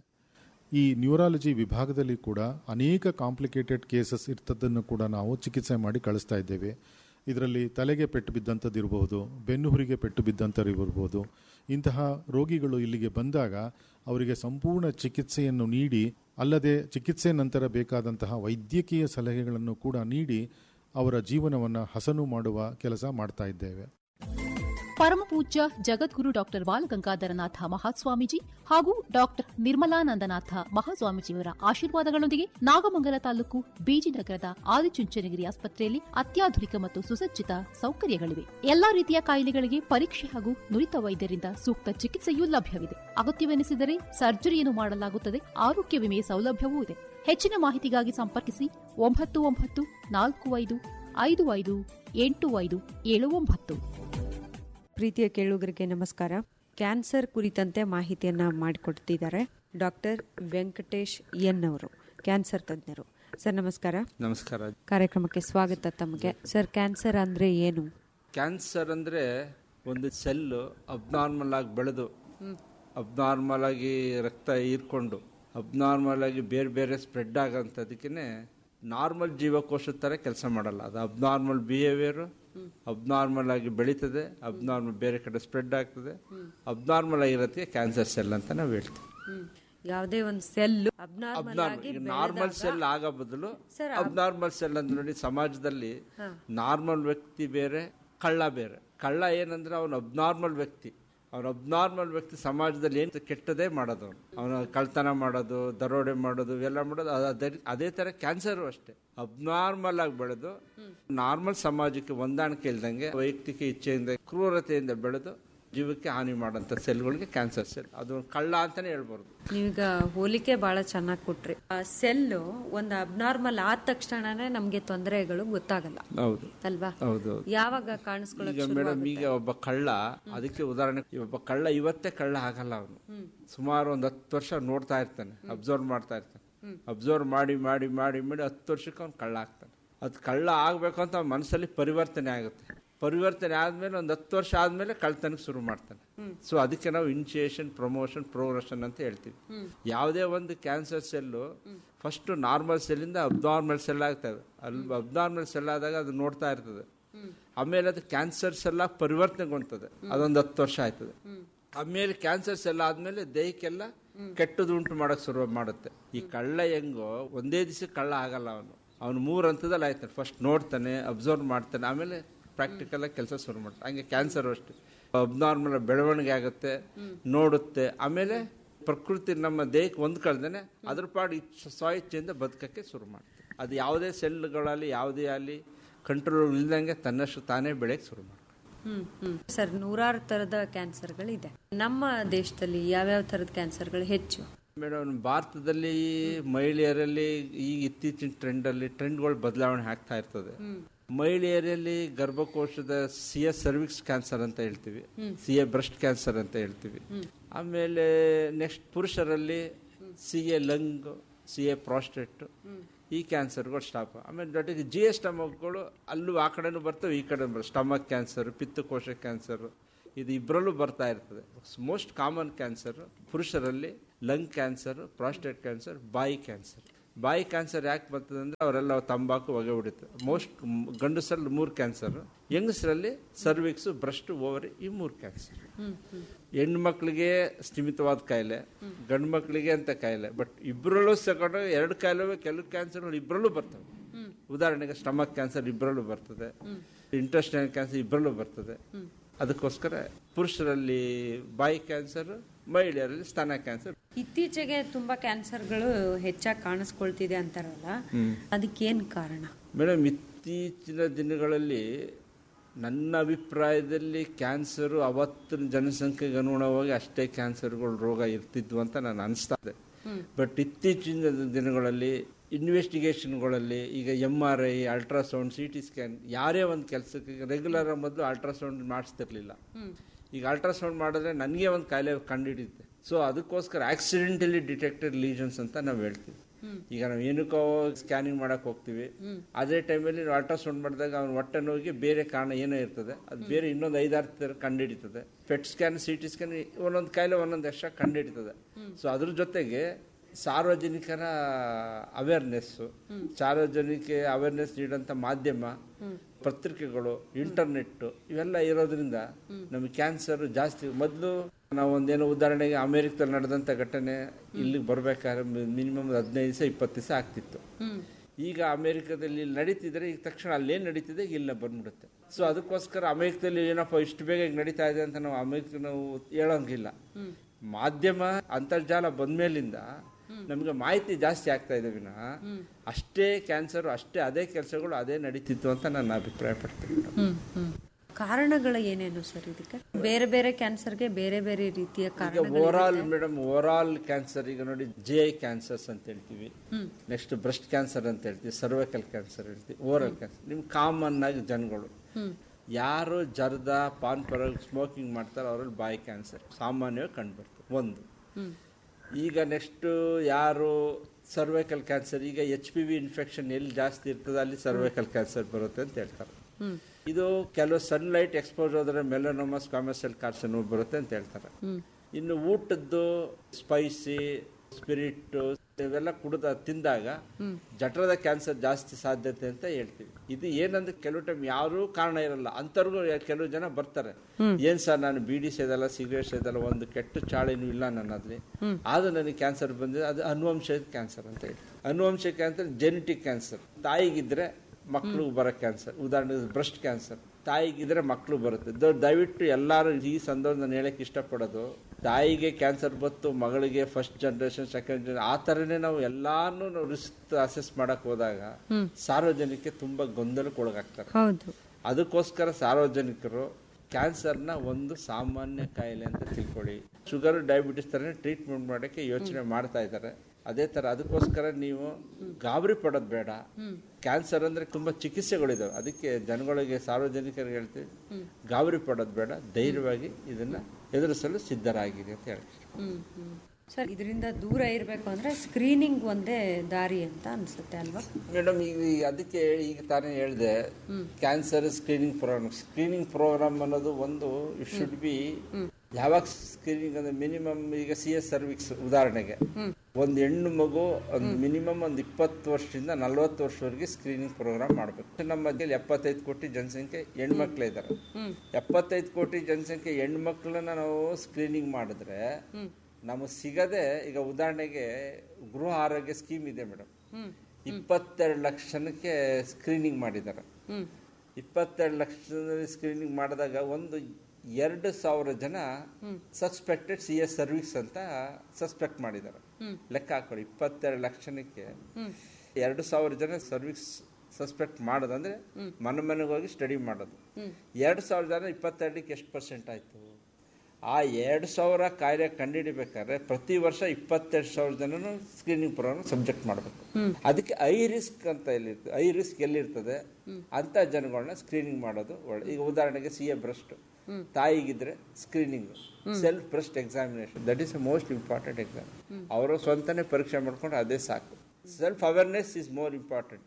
ಈ ನ್ಯೂರಾಲಜಿ ವಿಭಾಗದಲ್ಲಿ ಕೂಡ ಅನೇಕ ಕಾಂಪ್ಲಿಕೇಟೆಡ್ ಕೇಸಸ್ ಇರ್ತದನ್ನು ಕೂಡ ನಾವು ಚಿಕಿತ್ಸೆ ಮಾಡಿ ಕಳಿಸ್ತಾ ಇದ್ದೇವೆ ಇದರಲ್ಲಿ ತಲೆಗೆ ಪೆಟ್ಟು ಬಿದ್ದಂಥದ್ದು ಇರಬಹುದು ಬೆನ್ನು ಹುರಿಗೆ ಪೆಟ್ಟು ಬಿದ್ದಂಥವ್ರು ಇಂತಹ ರೋಗಿಗಳು ಇಲ್ಲಿಗೆ ಬಂದಾಗ ಅವರಿಗೆ ಸಂಪೂರ್ಣ ಚಿಕಿತ್ಸೆಯನ್ನು ನೀಡಿ ಅಲ್ಲದೆ ಚಿಕಿತ್ಸೆ ನಂತರ ಬೇಕಾದಂತಹ ವೈದ್ಯಕೀಯ ಸಲಹೆಗಳನ್ನು ಕೂಡ ನೀಡಿ ಅವರ ಜೀವನವನ್ನು ಹಸನು ಮಾಡುವ ಕೆಲಸ ಮಾಡ್ತಾ ಇದ್ದೇವೆ ಪರಮಪೂಜ್ಯ ಜಗದ್ಗುರು ಡಾಕ್ಟರ್ ಬಾಲಗಂಗಾಧರನಾಥ ಮಹಾಸ್ವಾಮೀಜಿ ಹಾಗೂ ಡಾಕ್ಟರ್ ನಿರ್ಮಲಾನಂದನಾಥ ಮಹಾಸ್ವಾಮೀಜಿಯವರ ಆಶೀರ್ವಾದಗಳೊಂದಿಗೆ ನಾಗಮಂಗಲ ತಾಲೂಕು ಬೀಜಿನಗರದ ಆದಿಚುಂಚನಗಿರಿ ಆಸ್ಪತ್ರೆಯಲ್ಲಿ ಅತ್ಯಾಧುನಿಕ ಮತ್ತು ಸುಸಜ್ಜಿತ ಸೌಕರ್ಯಗಳಿವೆ ಎಲ್ಲಾ ರೀತಿಯ ಕಾಯಿಲೆಗಳಿಗೆ ಪರೀಕ್ಷೆ ಹಾಗೂ ನುರಿತ ವೈದ್ಯರಿಂದ ಸೂಕ್ತ ಚಿಕಿತ್ಸೆಯೂ ಲಭ್ಯವಿದೆ ಅಗತ್ಯವೆನಿಸಿದರೆ ಸರ್ಜರಿಯನ್ನು ಮಾಡಲಾಗುತ್ತದೆ ಆರೋಗ್ಯ ವಿಮೆ ಸೌಲಭ್ಯವೂ ಇದೆ ಹೆಚ್ಚಿನ ಮಾಹಿತಿಗಾಗಿ ಸಂಪರ್ಕಿಸಿ ಒಂಬತ್ತು ಒಂಬತ್ತು ನಾಲ್ಕು ಐದು ಐದು ಐದು ಎಂಟು ಐದು ಏಳು ಒಂಬತ್ತು ಪ್ರೀತಿಯ ಕೇಳುಗರಿಗೆ ನಮಸ್ಕಾರ ಕ್ಯಾನ್ಸರ್ ಕುರಿತಂತೆ ಮಾಹಿತಿಯನ್ನ ಮಾಡಿಕೊಡ್ತಿದ್ದಾರೆ ಡಾಕ್ಟರ್ ವೆಂಕಟೇಶ್ ಎನ್ ಅವರು ಕ್ಯಾನ್ಸರ್ ತಜ್ಞರು ಸರ್ ನಮಸ್ಕಾರ ನಮಸ್ಕಾರ ಕಾರ್ಯಕ್ರಮಕ್ಕೆ ಸ್ವಾಗತ ತಮಗೆ ಸರ್ ಕ್ಯಾನ್ಸರ್ ಅಂದ್ರೆ ಏನು ಕ್ಯಾನ್ಸರ್ ಅಂದರೆ ಒಂದು ಸೆಲ್ಲು ಅಬ್ನಾರ್ಮಲ್ ಆಗಿ ಬೆಳೆದು ಅಬ್ನಾರ್ಮಲ್ ಆಗಿ ರಕ್ತ ಹೀರ್ಕೊಂಡು ಅಬ್ನಾರ್ಮಲ್ ಆಗಿ ಬೇರೆ ಬೇರೆ ಸ್ಪ್ರೆಡ್ ಆಗೋಂಥದಕ್ಕೆ ನಾರ್ಮಲ್ ಜೀವಕೋಶದ ಥರ ಕೆಲಸ ಮಾಡಲ್ಲ ಅದು ಅಬ್ನಾರ್ಮಲ್ ಬಿಹೇವಿಯರು ಅಬ್ನಾರ್ಮಲ್ ಆಗಿ ಬೆಳೀತದೆ ಅಬ್ನಾರ್ಮಲ್ ಬೇರೆ ಕಡೆ ಸ್ಪ್ರೆಡ್ ಆಗ್ತದೆ ಅಬ್ನಾರ್ಮಲ್ ಆಗಿರೋದಕ್ಕೆ ಕ್ಯಾನ್ಸರ್ ಸೆಲ್ ಅಂತ ನಾವು ಹೇಳ್ತೀವಿ ಯಾವುದೇ ಒಂದು ಸೆಲ್ ಅಬ್ನಾರ್ಮಲ್ ಅಬ್ನಾರ್ಮಲ್ ಆಗಿ ಈಗ ನಾರ್ಮಲ್ ಸೆಲ್ ಆಗೋ ಬದಲು ಸರ್, ಅಬ್ನಾರ್ಮಲ್ ಸೆಲ್ ಅಂತ ನೋಡಿ ಸಮಾಜದಲ್ಲಿ ನಾರ್ಮಲ್ ವ್ಯಕ್ತಿ ಬೇರೆ ಕಳ್ಳ ಬೇರೆ ಕಳ್ಳ ಏನಂದ್ರೆ ಅವನು ಅಬ್ನಾರ್ಮಲ್ ವ್ಯಕ್ತಿ ಅವನು ಅಬ್ನಾರ್ಮಲ್ ವ್ಯಕ್ತಿ ಸಮಾಜದಲ್ಲಿ ಏನು ಕೆಟ್ಟದೇ ಮಾಡೋದು ಅವನು ಅವನು ಕಳ್ತನ ಮಾಡೋದು ದರೋಡೆ ಮಾಡೋದು ಇವೆಲ್ಲ ಮಾಡೋದು ಅದು ಅದೇ ಅದೇ ಥರ ಕ್ಯಾನ್ಸರು ಅಷ್ಟೇ ಅಬ್ನಾರ್ಮಲ್ ಆಗಿ ಬೆಳೆದು ನಾರ್ಮಲ್ ಸಮಾಜಕ್ಕೆ ಹೊಂದಾಣಿಕೆ ಇಲ್ದಂಗೆ ವೈಯಕ್ತಿಕ ಇಚ್ಛೆಯಿಂದ ಕ್ರೂರತೆಯಿಂದ ಬೆಳೆದು ಜೀವಕ್ಕೆ ಹಾನಿ ಮಾಡೋಂಥ ಸೆಲ್ಗಳಿಗೆ ಕ್ಯಾನ್ಸರ್ ಸೆಲ್ ಅದು ಕಳ್ಳ ಅಂತಾನೆ ಹೇಳ್ಬಾರ್ದು ನೀವೀಗ ಹೋಲಿಕೆ ಬಹಳ ಚೆನ್ನಾಗಿ ಕೊಟ್ರಿ ಆ ಸೆಲ್ಲು ಒಂದು ಅಬ್ನಾರ್ಮಲ್ ಆದ ತಕ್ಷಣನೇ ನಮ್ಗೆ ತೊಂದರೆಗಳು ಗೊತ್ತಾಗಲ್ಲ ಹೌದು ಅಲ್ವಾ ಹೌದು ಯಾವಾಗ ಕಾಣಿಸ್ಕೊಳ್ಳೋಕೆ ಈಗ ಮೇಡಮ್ ಈಗ ಒಬ್ಬ ಕಳ್ಳ ಅದಕ್ಕೆ ಉದಾಹರಣೆ ಒಬ್ಬ ಕಳ್ಳ ಇವತ್ತೇ ಕಳ್ಳ ಆಗಲ್ಲ ಅವನು ಸುಮಾರು ಒಂದು ಹತ್ತು ವರ್ಷ ನೋಡ್ತಾ ಇರ್ತಾನೆ ಅಬ್ಸರ್ವ್ ಮಾಡ್ತಾ ಇರ್ತಾನೆ ಅಬ್ಸರ್ವ್ ಮಾಡಿ ಮಾಡಿ ಮಾಡಿ ಮಾಡಿ ಹತ್ತು ವರ್ಷಕ್ಕೆ ಅವ್ನು ಕಳ್ಳ ಆಗ್ತಾನೆ ಅದು ಕಳ್ಳ ಆಗ್ಬೇಕು ಅಂತ ಅವ್ನ ಮನಸ್ಸಲ್ಲಿ ಪರಿವರ್ತನೆ ಆಗುತ್ತೆ ಪರಿವರ್ತನೆ ಆದ್ಮೇಲೆ ಒಂದು ಹತ್ತು ವರ್ಷ ಆದ್ಮೇಲೆ ಕಳ್ತನಕ್ಕೆ ಶುರು ಮಾಡ್ತಾನೆ ಸೊ ಅದಕ್ಕೆ ನಾವು ಇನಿಷಿಯೇಷನ್ ಪ್ರಮೋಷನ್ ಪ್ರೋಗ್ರೆಷನ್ ಅಂತ ಹೇಳ್ತೀವಿ ಯಾವುದೇ ಒಂದು ಕ್ಯಾನ್ಸರ್ ಸೆಲ್ಲು ಫಸ್ಟ್ ನಾರ್ಮಲ್ ಸೆಲ್ಲಿಂದ ಅಬ್ನಾರ್ಮಲ್ ಸೆಲ್ ಆಗ್ತದೆ ಅಲ್ಲಿ ಅಬ್ನಾರ್ಮಲ್ ಸೆಲ್ ಆದಾಗ ಅದು ನೋಡ್ತಾ ಇರ್ತದೆ ಆಮೇಲೆ ಅದು ಕ್ಯಾನ್ಸರ್ ಸೆಲ್ ಆಗಿ ಪರಿವರ್ತನೆಗೊಂತದೆ ಅದೊಂದು ಹತ್ತು ವರ್ಷ ಆಯ್ತದೆ ಆಮೇಲೆ ಕ್ಯಾನ್ಸರ್ ಸೆಲ್ ಆದ್ಮೇಲೆ ದೇಹಕ್ಕೆಲ್ಲ ಕೆಟ್ಟದು ಉಂಟು ಮಾಡಕ್ ಶುರು ಮಾಡುತ್ತೆ ಈ ಕಳ್ಳ ಹೆಂಗೋ ಒಂದೇ ದಿವಸ ಕಳ್ಳ ಆಗಲ್ಲ ಅವನು ಅವನು ಮೂರು ಹಂತದಲ್ಲಿ ಆಯ್ತಾನೆ ಫಸ್ಟ್ ನೋಡ್ತಾನೆ ಅಬ್ಸರ್ವ್ ಮಾಡ್ತಾನೆ ಆಮೇಲೆ ಪ್ರಾಕ್ಟಿಕಲ್ ಆಗಿ ಕೆಲಸ ಶುರು ಮಾಡ್ತಾನೆ ಹಂಗೆ ಕ್ಯಾನ್ಸರ್ ಅಷ್ಟೇ ಅಬ್ನಾರ್ಮಲ್ ಬೆಳವಣಿಗೆ ಆಗುತ್ತೆ ನೋಡುತ್ತೆ ಆಮೇಲೆ ಪ್ರಕೃತಿ ನಮ್ಮ ದೇಹಕ್ಕೆ ಹೊಂದ್ಕೊಳ್ದೇನೆ ಅದ್ರ ಪಾಡು ಸ್ವಾಯಿಚ್ಛೆಯಿಂದ ಬದುಕಕ್ಕೆ ಶುರು ಮಾಡುತ್ತೆ ಅದು ಯಾವುದೇ ಸೆಲ್ಗಳಲ್ಲಿ ಯಾವುದೇ ಅಲ್ಲಿ ಕಂಟ್ರೋಲ್ ಇಲ್ದಂಗೆ ತನ್ನಷ್ಟು ತಾನೇ ಬೆಳೆಯಕ್ಕೆ ಶುರು ಮಾಡುತ್ತೆ ಹ್ಮ್ ಹ್ಮ್ ಸರ್ ನೂರಾರು ತರದ ಕ್ಯಾನ್ಸರ್ಗಳಿದೆ ನಮ್ಮ ದೇಶದಲ್ಲಿ ಯಾವ್ಯಾವ ತರದ ಕ್ಯಾನ್ಸರ್ಗಳು ಹೆಚ್ಚು ಮೇಡಮ್ ಭಾರತದಲ್ಲಿ ಮಹಿಳೆಯರಲ್ಲಿ ಈಗ ಇತ್ತೀಚಿನ ಟ್ರೆಂಡಲ್ಲಿ ಟ್ರೆಂಡ್ಗಳು ಬದಲಾವಣೆ ಆಗ್ತಾ ಇರ್ತದೆ ಮಹಿಳೆಯರಲ್ಲಿ ಗರ್ಭಕೋಶದ ಸಿ ಎ ಸರ್ವಿಕ್ಸ್ ಕ್ಯಾನ್ಸರ್ ಅಂತ ಹೇಳ್ತೀವಿ ಸಿ ಎ ಬ್ರೆಸ್ಟ್ ಕ್ಯಾನ್ಸರ್ ಅಂತ ಹೇಳ್ತೀವಿ ಆಮೇಲೆ ನೆಕ್ಸ್ಟ್ ಪುರುಷರಲ್ಲಿ C A lung C A prostate ಈ ಕ್ಯಾನ್ಸರ್ಗಳು ಸ್ಟಾಪ್ ಆಮೇಲೆ ಜೊತೆಗೆ ಜಿ ಎಸ್ ಸ್ಟಮಕ್ಗಳು ಅಲ್ಲೂ ಆ ಕಡೆನೂ ಬರ್ತವೆ ಈ ಕಡೆ ಬರ್ತವೆ ಸ್ಟಮಕ್ ಕ್ಯಾನ್ಸರ್ ಪಿತ್ತಕೋಶ ಕ್ಯಾನ್ಸರ್ ಇದು ಇಬ್ಬರಲ್ಲೂ ಬರ್ತಾ ಇರ್ತದೆ ಮೋಸ್ಟ್ ಕಾಮನ್ ಕ್ಯಾನ್ಸರ್ ಪುರುಷರಲ್ಲಿ ಲಂಗ್ ಕ್ಯಾನ್ಸರ್ ಪ್ರಾಸ್ಟೇಟ್ ಕ್ಯಾನ್ಸರ್ ಬಾಯಿ ಕ್ಯಾನ್ಸರ್ ಬಾಯಿ ಕ್ಯಾನ್ಸರ್ ಯಾಕೆ ಬರ್ತದೆ ಅಂದ್ರೆ ಅವರೆಲ್ಲ ತಂಬಾಕು ಹೊಗೆ ಹೊಡಿತಾರೆ ಮೋಸ್ಟ್ ಗಂಡಸರಲ್ಲಿ ಮೂರು ಕ್ಯಾನ್ಸರ್ ಹೆಂಗಸರಲ್ಲಿ ಸರ್ವಿಕ್ಸ್ ಬ್ರೆಸ್ಟ್ ಓವರಿ ಈ ಮೂರು ಕ್ಯಾನ್ಸರ್ ಹೆಣ್ಣು ಮಕ್ಕಳಿಗೆ ಸ್ಥಿಮಿತವಾದ ಕಾಯಿಲೆ ಗಂಡು ಮಕ್ಕಳಿಗೆ ಅಂತ ಕಾಯಿಲೆ ಬಟ್ ಇಬ್ಬರಲ್ಲೂ ತಗೊಂಡು ಎರಡು ಕಾಯಿಲೆ ಕೆಲವು ಕ್ಯಾನ್ಸರ್ಗಳು ಇಬ್ಬರಲ್ಲೂ ಬರ್ತವೆ ಉದಾಹರಣೆಗೆ ಸ್ಟಮಕ್ ಕ್ಯಾನ್ಸರ್ ಇಬ್ಬರಲ್ಲೂ ಬರ್ತದೆ ಇಂಟೆಸ್ಟೈನ್ ಕ್ಯಾನ್ಸರ್ ಇಬ್ಬರಲ್ಲೂ ಬರ್ತದೆ ಅದಕ್ಕೋಸ್ಕರ ಪುರುಷರಲ್ಲಿ ಬಾಯಿ ಕ್ಯಾನ್ಸರ್ ಮಹಿಳೆಯರಲ್ಲಿ ಸ್ತನ ಕ್ಯಾನ್ಸರ್ ಇತ್ತೀಚೆಗೆ ತುಂಬಾ ಕ್ಯಾನ್ಸರ್ಗಳು ಹೆಚ್ಚಾಗಿ ಕಾಣಿಸ್ಕೊಳ್ತಿದೆ ಅಂತಾರಲ್ಲ ಅದಕ್ಕೇನ್ ಕಾರಣ ಮೇಡಮ್ ಇತ್ತೀಚಿನ ದಿನಗಳಲ್ಲಿ ನನ್ನ ಅಭಿಪ್ರಾಯದಲ್ಲಿ ಕ್ಯಾನ್ಸರು ಅವತ್ತಿನ ಜನಸಂಖ್ಯೆಗೆ ಅನುಗುಣವಾಗಿ ಅಷ್ಟೇ ಕ್ಯಾನ್ಸರ್ಗಳು ರೋಗ ಇರ್ತಿದ್ವು ಅಂತ ನಾನು ಅನಿಸ್ತಾ ಇದೆ ಬಟ್ ಇತ್ತೀಚಿನ ದಿನಗಳಲ್ಲಿ ಇನ್ವೆಸ್ಟಿಗೇಷನ್ಗಳಲ್ಲಿ ಈಗ M R I ultrasound C T scan ಯಾರೇ ಒಂದು ಕೆಲಸಕ್ಕೆ ರೆಗ್ಯುಲರ್ ಮೊದಲು ಅಲ್ಟ್ರಾಸೌಂಡ್ ಮಾಡಿಸ್ತಿರ್ಲಿಲ್ಲ ಈಗ ಅಲ್ಟ್ರಾಸೌಂಡ್ ಮಾಡಿದ್ರೆ ನನಗೆ ಒಂದು ಕಾಯಿಲೆ ಕಂಡುಹಿಡಿಯುತ್ತೆ ಸೊ ಅದಕ್ಕೋಸ್ಕರ ಆಕ್ಸಿಡೆಂಟಲಿ ಡಿಟೆಕ್ಟೆಡ್ ಲೀಜನ್ಸ್ ಅಂತ ನಾವು ಹೇಳ್ತೀವಿ ಈಗ ನಾವು ಏನಕ್ಕೋ ಸ್ಕ್ಯಾನಿಂಗ್ ಮಾಡಕ್ ಹೋಗ್ತೀವಿ ಅದೇ ಟೈಮಲ್ಲಿ ನಾವು ಅಲ್ಟ್ರಾಸೌಂಡ್ ಮಾಡಿದಾಗ ಅವ್ನ ಹೊಟ್ಟೆ ನೋವಿಗೆ ಬೇರೆ ಕಾರಣ ಏನೋ ಇರ್ತದೆ ಅದು ಬೇರೆ ಇನ್ನೊಂದು ಐದಾರು ಥರ ಕಂಡುಹಿಡಿತದೆ PET scan C T scan ಒಂದೊಂದು ಕಾಯಿಲೆ ಒಂದೊಂದು ಎಕ್ಸ್ಟ್ರಾ ಕಂಡುಹಿಡಿತದೆ ಸೊ ಅದ್ರ ಜೊತೆಗೆ ಸಾರ್ವಜನಿಕರ ಅವೇರ್ನೆಸ್ಸು ಸಾರ್ವಜನಿಕ ಅವೇರ್ನೆಸ್ ನೀಡೋಂಥ ಮಾಧ್ಯಮ ಪತ್ರಿಕೆಗಳು ಇಂಟರ್ನೆಟ್ ಇವೆಲ್ಲ ಇರೋದ್ರಿಂದ ನಮಗೆ ಕ್ಯಾನ್ಸರ್ ಜಾಸ್ತಿ ಮೊದಲು ನಾವು ಒಂದೇನೋ ಉದಾಹರಣೆಗೆ ಅಮೆರಿಕದಲ್ಲಿ ನಡೆದಂಥ ಘಟನೆ ಇಲ್ಲಿಗೆ ಬರ್ಬೇಕಾದ್ರೆ ಮಿನಿಮಮ್ ಹದಿನೈದು ದಿವಸ ಇಪ್ಪತ್ತು ದಿವಸ ಆಗ್ತಿತ್ತು ಈಗ ಅಮೆರಿಕದಲ್ಲಿ ಇಲ್ಲಿ ನಡೀತಿದ್ರೆ ಈಗ ತಕ್ಷಣ ಅಲ್ಲೇನು ನಡೀತಿದೆ ಈಗ ಇಲ್ಲ ಬಂದ್ಬಿಡುತ್ತೆ ಸೊ ಅದಕ್ಕೋಸ್ಕರ ಅಮೆರಿಕದಲ್ಲಿ ಏನಪ್ಪ ಇಷ್ಟು ಬೇಗ ಈಗ ನಡೀತಾ ಇದೆ ಅಂತ ನಾವು ಅಮೆರಿಕ ನಾವು ಹೇಳೋಂಗಿಲ್ಲ ಮಾಧ್ಯಮ ಅಂತರ್ಜಾಲ ಬಂದ್ಮೇಲಿಂದ ನಮಗೆ ಮಾಹಿತಿ ಜಾಸ್ತಿ ಆಗ್ತಾ ಇದೆ ವಿನಃ ಅಷ್ಟೇ ಕ್ಯಾನ್ಸರ್ ಅಷ್ಟೇ ಅದೇ ಕೆಲಸಗಳು ಅದೇ ನಡೀತಿತ್ತು ಅಂತ ನಾನು ಅಭಿಪ್ರಾಯ ಪಡ್ತೀನಿ ಕಾರಣಗಳು ಏನೇನು ಸರ್ ಇದಕ್ಕೆ ಬೇರೆ ಬೇರೆ ಕ್ಯಾನ್ಸರ್ಗೆ ಬೇರೆ ಬೇರೆ ರೀತಿಯ ಈಗ ಕಾರಣ overall madam overall cancer ಈಗ ನೋಡಿ ಜೆ ಐ ಕ್ಯಾನ್ಸರ್ಸ್ ಅಂತ ಹೇಳ್ತೀವಿ ನೆಕ್ಸ್ಟ್ ಬ್ರೆಸ್ಟ್ ಕ್ಯಾನ್ಸರ್ ಅಂತ ಹೇಳ್ತೀವಿ ಸರ್ವೈಕಲ್ ಕ್ಯಾನ್ಸರ್ ಹೇಳ್ತೀವಿ ಓವರ್ ಕ್ಯಾನ್ಸರ್ ನಿಮ್ ಕಾಮನ್ ಆಗಿ ಜನಗಳು ಯಾರು ಜರ್ದ ಪಾನ್ ಪರ ಸ್ಮೋಕಿಂಗ್ ಮಾಡ್ತಾರೋ ಅವರಲ್ಲಿ ಬಾಯಿ ಕ್ಯಾನ್ಸರ್ ಸಾಮಾನ್ಯವಾಗಿ ಕಂಡುಬರ್ತದೆ ಒಂದು ಈಗ ನೆಕ್ಸ್ಟ್ ಯಾರು ಸರ್ವೈಕಲ್ ಕ್ಯಾನ್ಸರ್ ಈಗ ಎಚ್ ಪಿ ವಿ ಇನ್ಫೆಕ್ಷನ್ ಎಲ್ಲಿ ಜಾಸ್ತಿ ಇರ್ತದೆ ಅಲ್ಲಿ ಸರ್ವೈಕಲ್ ಕ್ಯಾನ್ಸರ್ ಬರುತ್ತೆ ಅಂತ ಹೇಳ್ತಾರೆ ಇದು ಕೆಲವು ಸನ್ಲೈಟ್ ಎಕ್ಸ್ಪೋಸ್ ಹೋದ್ರೆ ಮೆಲನೋಮಸ್ ಕಾಮರ್ಷಿಯಲ್ ಕಾರ್ಸಿನೋಮ್ ಬರುತ್ತೆ ಅಂತ ಹೇಳ್ತಾರೆ ಇನ್ನು ಊಟದ್ದು ಸ್ಪೈಸಿ ಸ್ಪಿರಿಟ್ ಇವೆಲ್ಲ ಕುಡ್ದ ತಿಂದಾಗ ಜಠರದ ಕ್ಯಾನ್ಸರ್ ಜಾಸ್ತಿ ಸಾಧ್ಯತೆ ಅಂತ ಹೇಳ್ತೀವಿ ಇದು ಏನಂದ್ರೆ ಕೆಲವು ಟೈಮ್ ಯಾರು ಕಾರಣ ಇರಲ್ಲ ಅಂತರ್ಗೂ ಕೆಲವು ಜನ ಬರ್ತಾರೆ ಏನ್ ಸರ್ ನಾನು ಬೀಡಿ ಸೇದಲ್ಲ ಸಿಗರೇಟ್ ಸೇದಲ್ಲ ಒಂದು ಕೆಟ್ಟ ಚಾಳಿನೂ ಇಲ್ಲ ನನ್ನಲ್ಲಿ ಆದ್ರೂ ನನಗೆ ಕ್ಯಾನ್ಸರ್ ಬಂದಿದೆ ಅದು ಅನುವಂಶದ ಕ್ಯಾನ್ಸರ್ ಅಂತ ಹೇಳಿ ಅನುವಂಶ ಕ್ಯಾನ್ಸರ್ ಜೆನೆಟಿಕ್ ಕ್ಯಾನ್ಸರ್ ತಾಯಿಗಿದ್ರೆ ಮಕ್ಕಳು ಬರೋ ಕ್ಯಾನ್ಸರ್ ಉದಾಹರಣೆಗೆ ಬ್ರೆಸ್ಟ್ ಕ್ಯಾನ್ಸರ್ ತಾಯಿಗಿದ್ರೆ ಮಕ್ಕಳು ಬರುತ್ತೆ ದ- ದಯವಿಟ್ಟು ಎಲ್ಲರೂ ಈ ಸಂದರ್ಭ ನಾನು ಹೇಳಕ್ ಇಷ್ಟಪಡೋದು ತಾಯಿಗೆ ಕ್ಯಾನ್ಸರ್ ಬತ್ತು ಮಗಳಿಗೆ ಫಸ್ಟ್ ಜನರೇಷನ್ ಸೆಕೆಂಡ್ ಜನರೇಷನ್ ಆ ಥರನೇ ನಾವು ಎಲ್ಲಾನು ನಾವು ರಿಸ್ಕ್ ಅಸೆಸ್ ಮಾಡಕ್ ಹೋದಾಗ ಸಾರ್ವಜನಿಕ ತುಂಬಾ ಗೊಂದಲಕ್ಕೆ ಒಳಗಾಗ್ತಾರೆ ಹೌದು ಅದಕ್ಕೋಸ್ಕರ ಸಾರ್ವಜನಿಕರು ಕ್ಯಾನ್ಸರ್ನ ಒಂದು ಸಾಮಾನ್ಯ ಕಾಯಿಲೆ ಅಂತ ತಿಳ್ಕೊಳ್ಳಿ ಶುಗರ್ ಡಯಾಬಿಟಿಸ್ ಥರನೇ ಟ್ರೀಟ್ಮೆಂಟ್ ಮಾಡೋಕ್ಕೆ ಯೋಚನೆ ಮಾಡ್ತಾ ಇದ್ದಾರೆ ಅದೇ ಥರ ಅದಕ್ಕೋಸ್ಕರ ನೀವು ಗಾಬರಿ ಪಡೋದು ಬೇಡ ಕ್ಯಾನ್ಸರ್ ಅಂದ್ರೆ ತುಂಬಾ ಚಿಕಿತ್ಸೆಗಳಿದಾವೆ ಅದಕ್ಕೆ ಜನಗಳಿಗೆ ಸಾರ್ವಜನಿಕರಿಗೆ ಹೇಳ್ತೀವಿ ಗಾಬರಿ ಪಡೋದು ಬೇಡ ಧೈರ್ಯವಾಗಿ ಇದನ್ನ ಎದುರಿಸಲು ಸಿದ್ಧರಾಗಿರಿ ಅಂತ ಹೇಳ್ತೀವಿ ಸರ್ ಇದರಿಂದ ದೂರ ಇರಬೇಕು ಅಂದ್ರೆ ಸ್ಕ್ರೀನಿಂಗ್ ಒಂದೇ ದಾರಿ ಅಂತ ಅನ್ಸುತ್ತೆ ಅಲ್ವಾ ಮೇಡಮ್ ಈಗ ಈ ಅದಕ್ಕೆ ಈಗ ತಾನೇ ಹೇಳಿದೆ cancer screening program screening program ಅನ್ನೋದು ಒಂದು ಶುಡ್ ಬಿ ಯಾವಾಗ ಸ್ಕ್ರೀನಿಂಗ್ ಅಂದ್ರೆ ಮಿನಿಮಮ್ ಈಗ ಸಿ ಎಸ್ ಸರ್ವಿಕ್ಸ್ ಉದಾಹರಣೆಗೆ ಒಂದು ಹೆಣ್ಣು ಮಗು ಒಂದು ಮಿನಿಮಮ್ ಒಂದು ಇಪ್ಪತ್ತು ವರ್ಷದಿಂದ ನಲವತ್ತು ವರ್ಷವರೆಗೆ ಸ್ಕ್ರೀನಿಂಗ್ ಪ್ರೋಗ್ರಾಮ್ ಮಾಡಬೇಕು ನಮ್ಮ ಮಧ್ಯದಲ್ಲಿ ಎಪ್ಪತ್ತೈದು ಕೋಟಿ ಜನಸಂಖ್ಯೆ ಹೆಣ್ಮಕ್ಳೇ ಇದ್ದಾರೆ ಎಪ್ಪತ್ತೈದು ಕೋಟಿ ಜನಸಂಖ್ಯೆ ಹೆಣ್ಮಕ್ಳನ್ನ ನಾವು ಸ್ಕ್ರೀನಿಂಗ್ ಮಾಡಿದ್ರೆ ನಮಗೆ ಸಿಗದೆ ಈಗ ಉದಾಹರಣೆಗೆ ಗೃಹ ಆರೋಗ್ಯ ಸ್ಕೀಮ್ ಇದೆ ಮೇಡಮ್ ಇಪ್ಪತ್ತೆರಡು ಲಕ್ಷ ಜನಕ್ಕೆ ಸ್ಕ್ರೀನಿಂಗ್ ಮಾಡಿದ್ದಾರೆ ಇಪ್ಪತ್ತೆರಡು ಲಕ್ಷ ಸ್ಕ್ರೀನಿಂಗ್ ಮಾಡಿದಾಗ ಒಂದು ಎರಡು ಸಾವಿರ ಜನ ಸಸ್ಪೆಕ್ಟೆಡ್ ಸಿ ಎಸ್ ಸರ್ವಿಸ್ ಅಂತ ಸಸ್ಪೆಕ್ಟ್ ಮಾಡಿದ್ದಾರೆ ಲೆಕ್ಕ ಹಾಕೊಳ್ಳಿ ಇಪ್ಪತ್ತೆರಡು ಲಕ್ಷ ಜನಕ್ಕೆ ಎರಡು ಸಾವಿರ ಜನ ಸರ್ವಿಸ್ ಸಸ್ಪೆಕ್ಟ್ ಮಾಡೋದಂದ್ರೆ ಮನೆ ಮನೆಗೆ ಹೋಗಿ ಸ್ಟಡಿ ಮಾಡೋದು ಎರಡು ಸಾವಿರ ಜನ ಇಪ್ಪತ್ತೆರಡಕ್ಕೆ ಎಷ್ಟು ಪರ್ಸೆಂಟ್ ಆಯ್ತು ಆ ಎರಡು ಸಾವಿರ ಕಾರ್ಯ ಕಂಡುಹಿಡಿಬೇಕಾದ್ರೆ ಪ್ರತಿ ವರ್ಷ ಇಪ್ಪತ್ತೆರಡು ಸಾವಿರ ಜನನು ಸ್ಕ್ರೀನಿಂಗ್ ಪ್ರೋಗ್ರಾಮ್ ಸಬ್ಜೆಕ್ಟ್ ಮಾಡಬೇಕು ಅದಕ್ಕೆ ಐ ರಿಸ್ಕ್ ಅಂತ ಎಲ್ಲಿರ್ತದೆ ಐ ರಿಸ್ಕ್ ಎಲ್ಲಿರ್ತದೆ ಅಂತ ಜನಗಳನ್ನ ಸ್ಕ್ರೀನಿಂಗ್ ಮಾಡೋದು ಒಳ್ಳೆ ಈಗ ಉದಾಹರಣೆಗೆ ಸಿ ಎ ಬ್ರೆಸ್ಟ್ ತಾಯಿಗಿದ್ರೆ screening self breast examination that is a most important exam ಅವರು ಸ್ವಂತನೇ ಪರೀಕ್ಷೆ ಮಾಡ್ಕೊಂಡು ಅದೇ ಸಾಕು self awareness is more important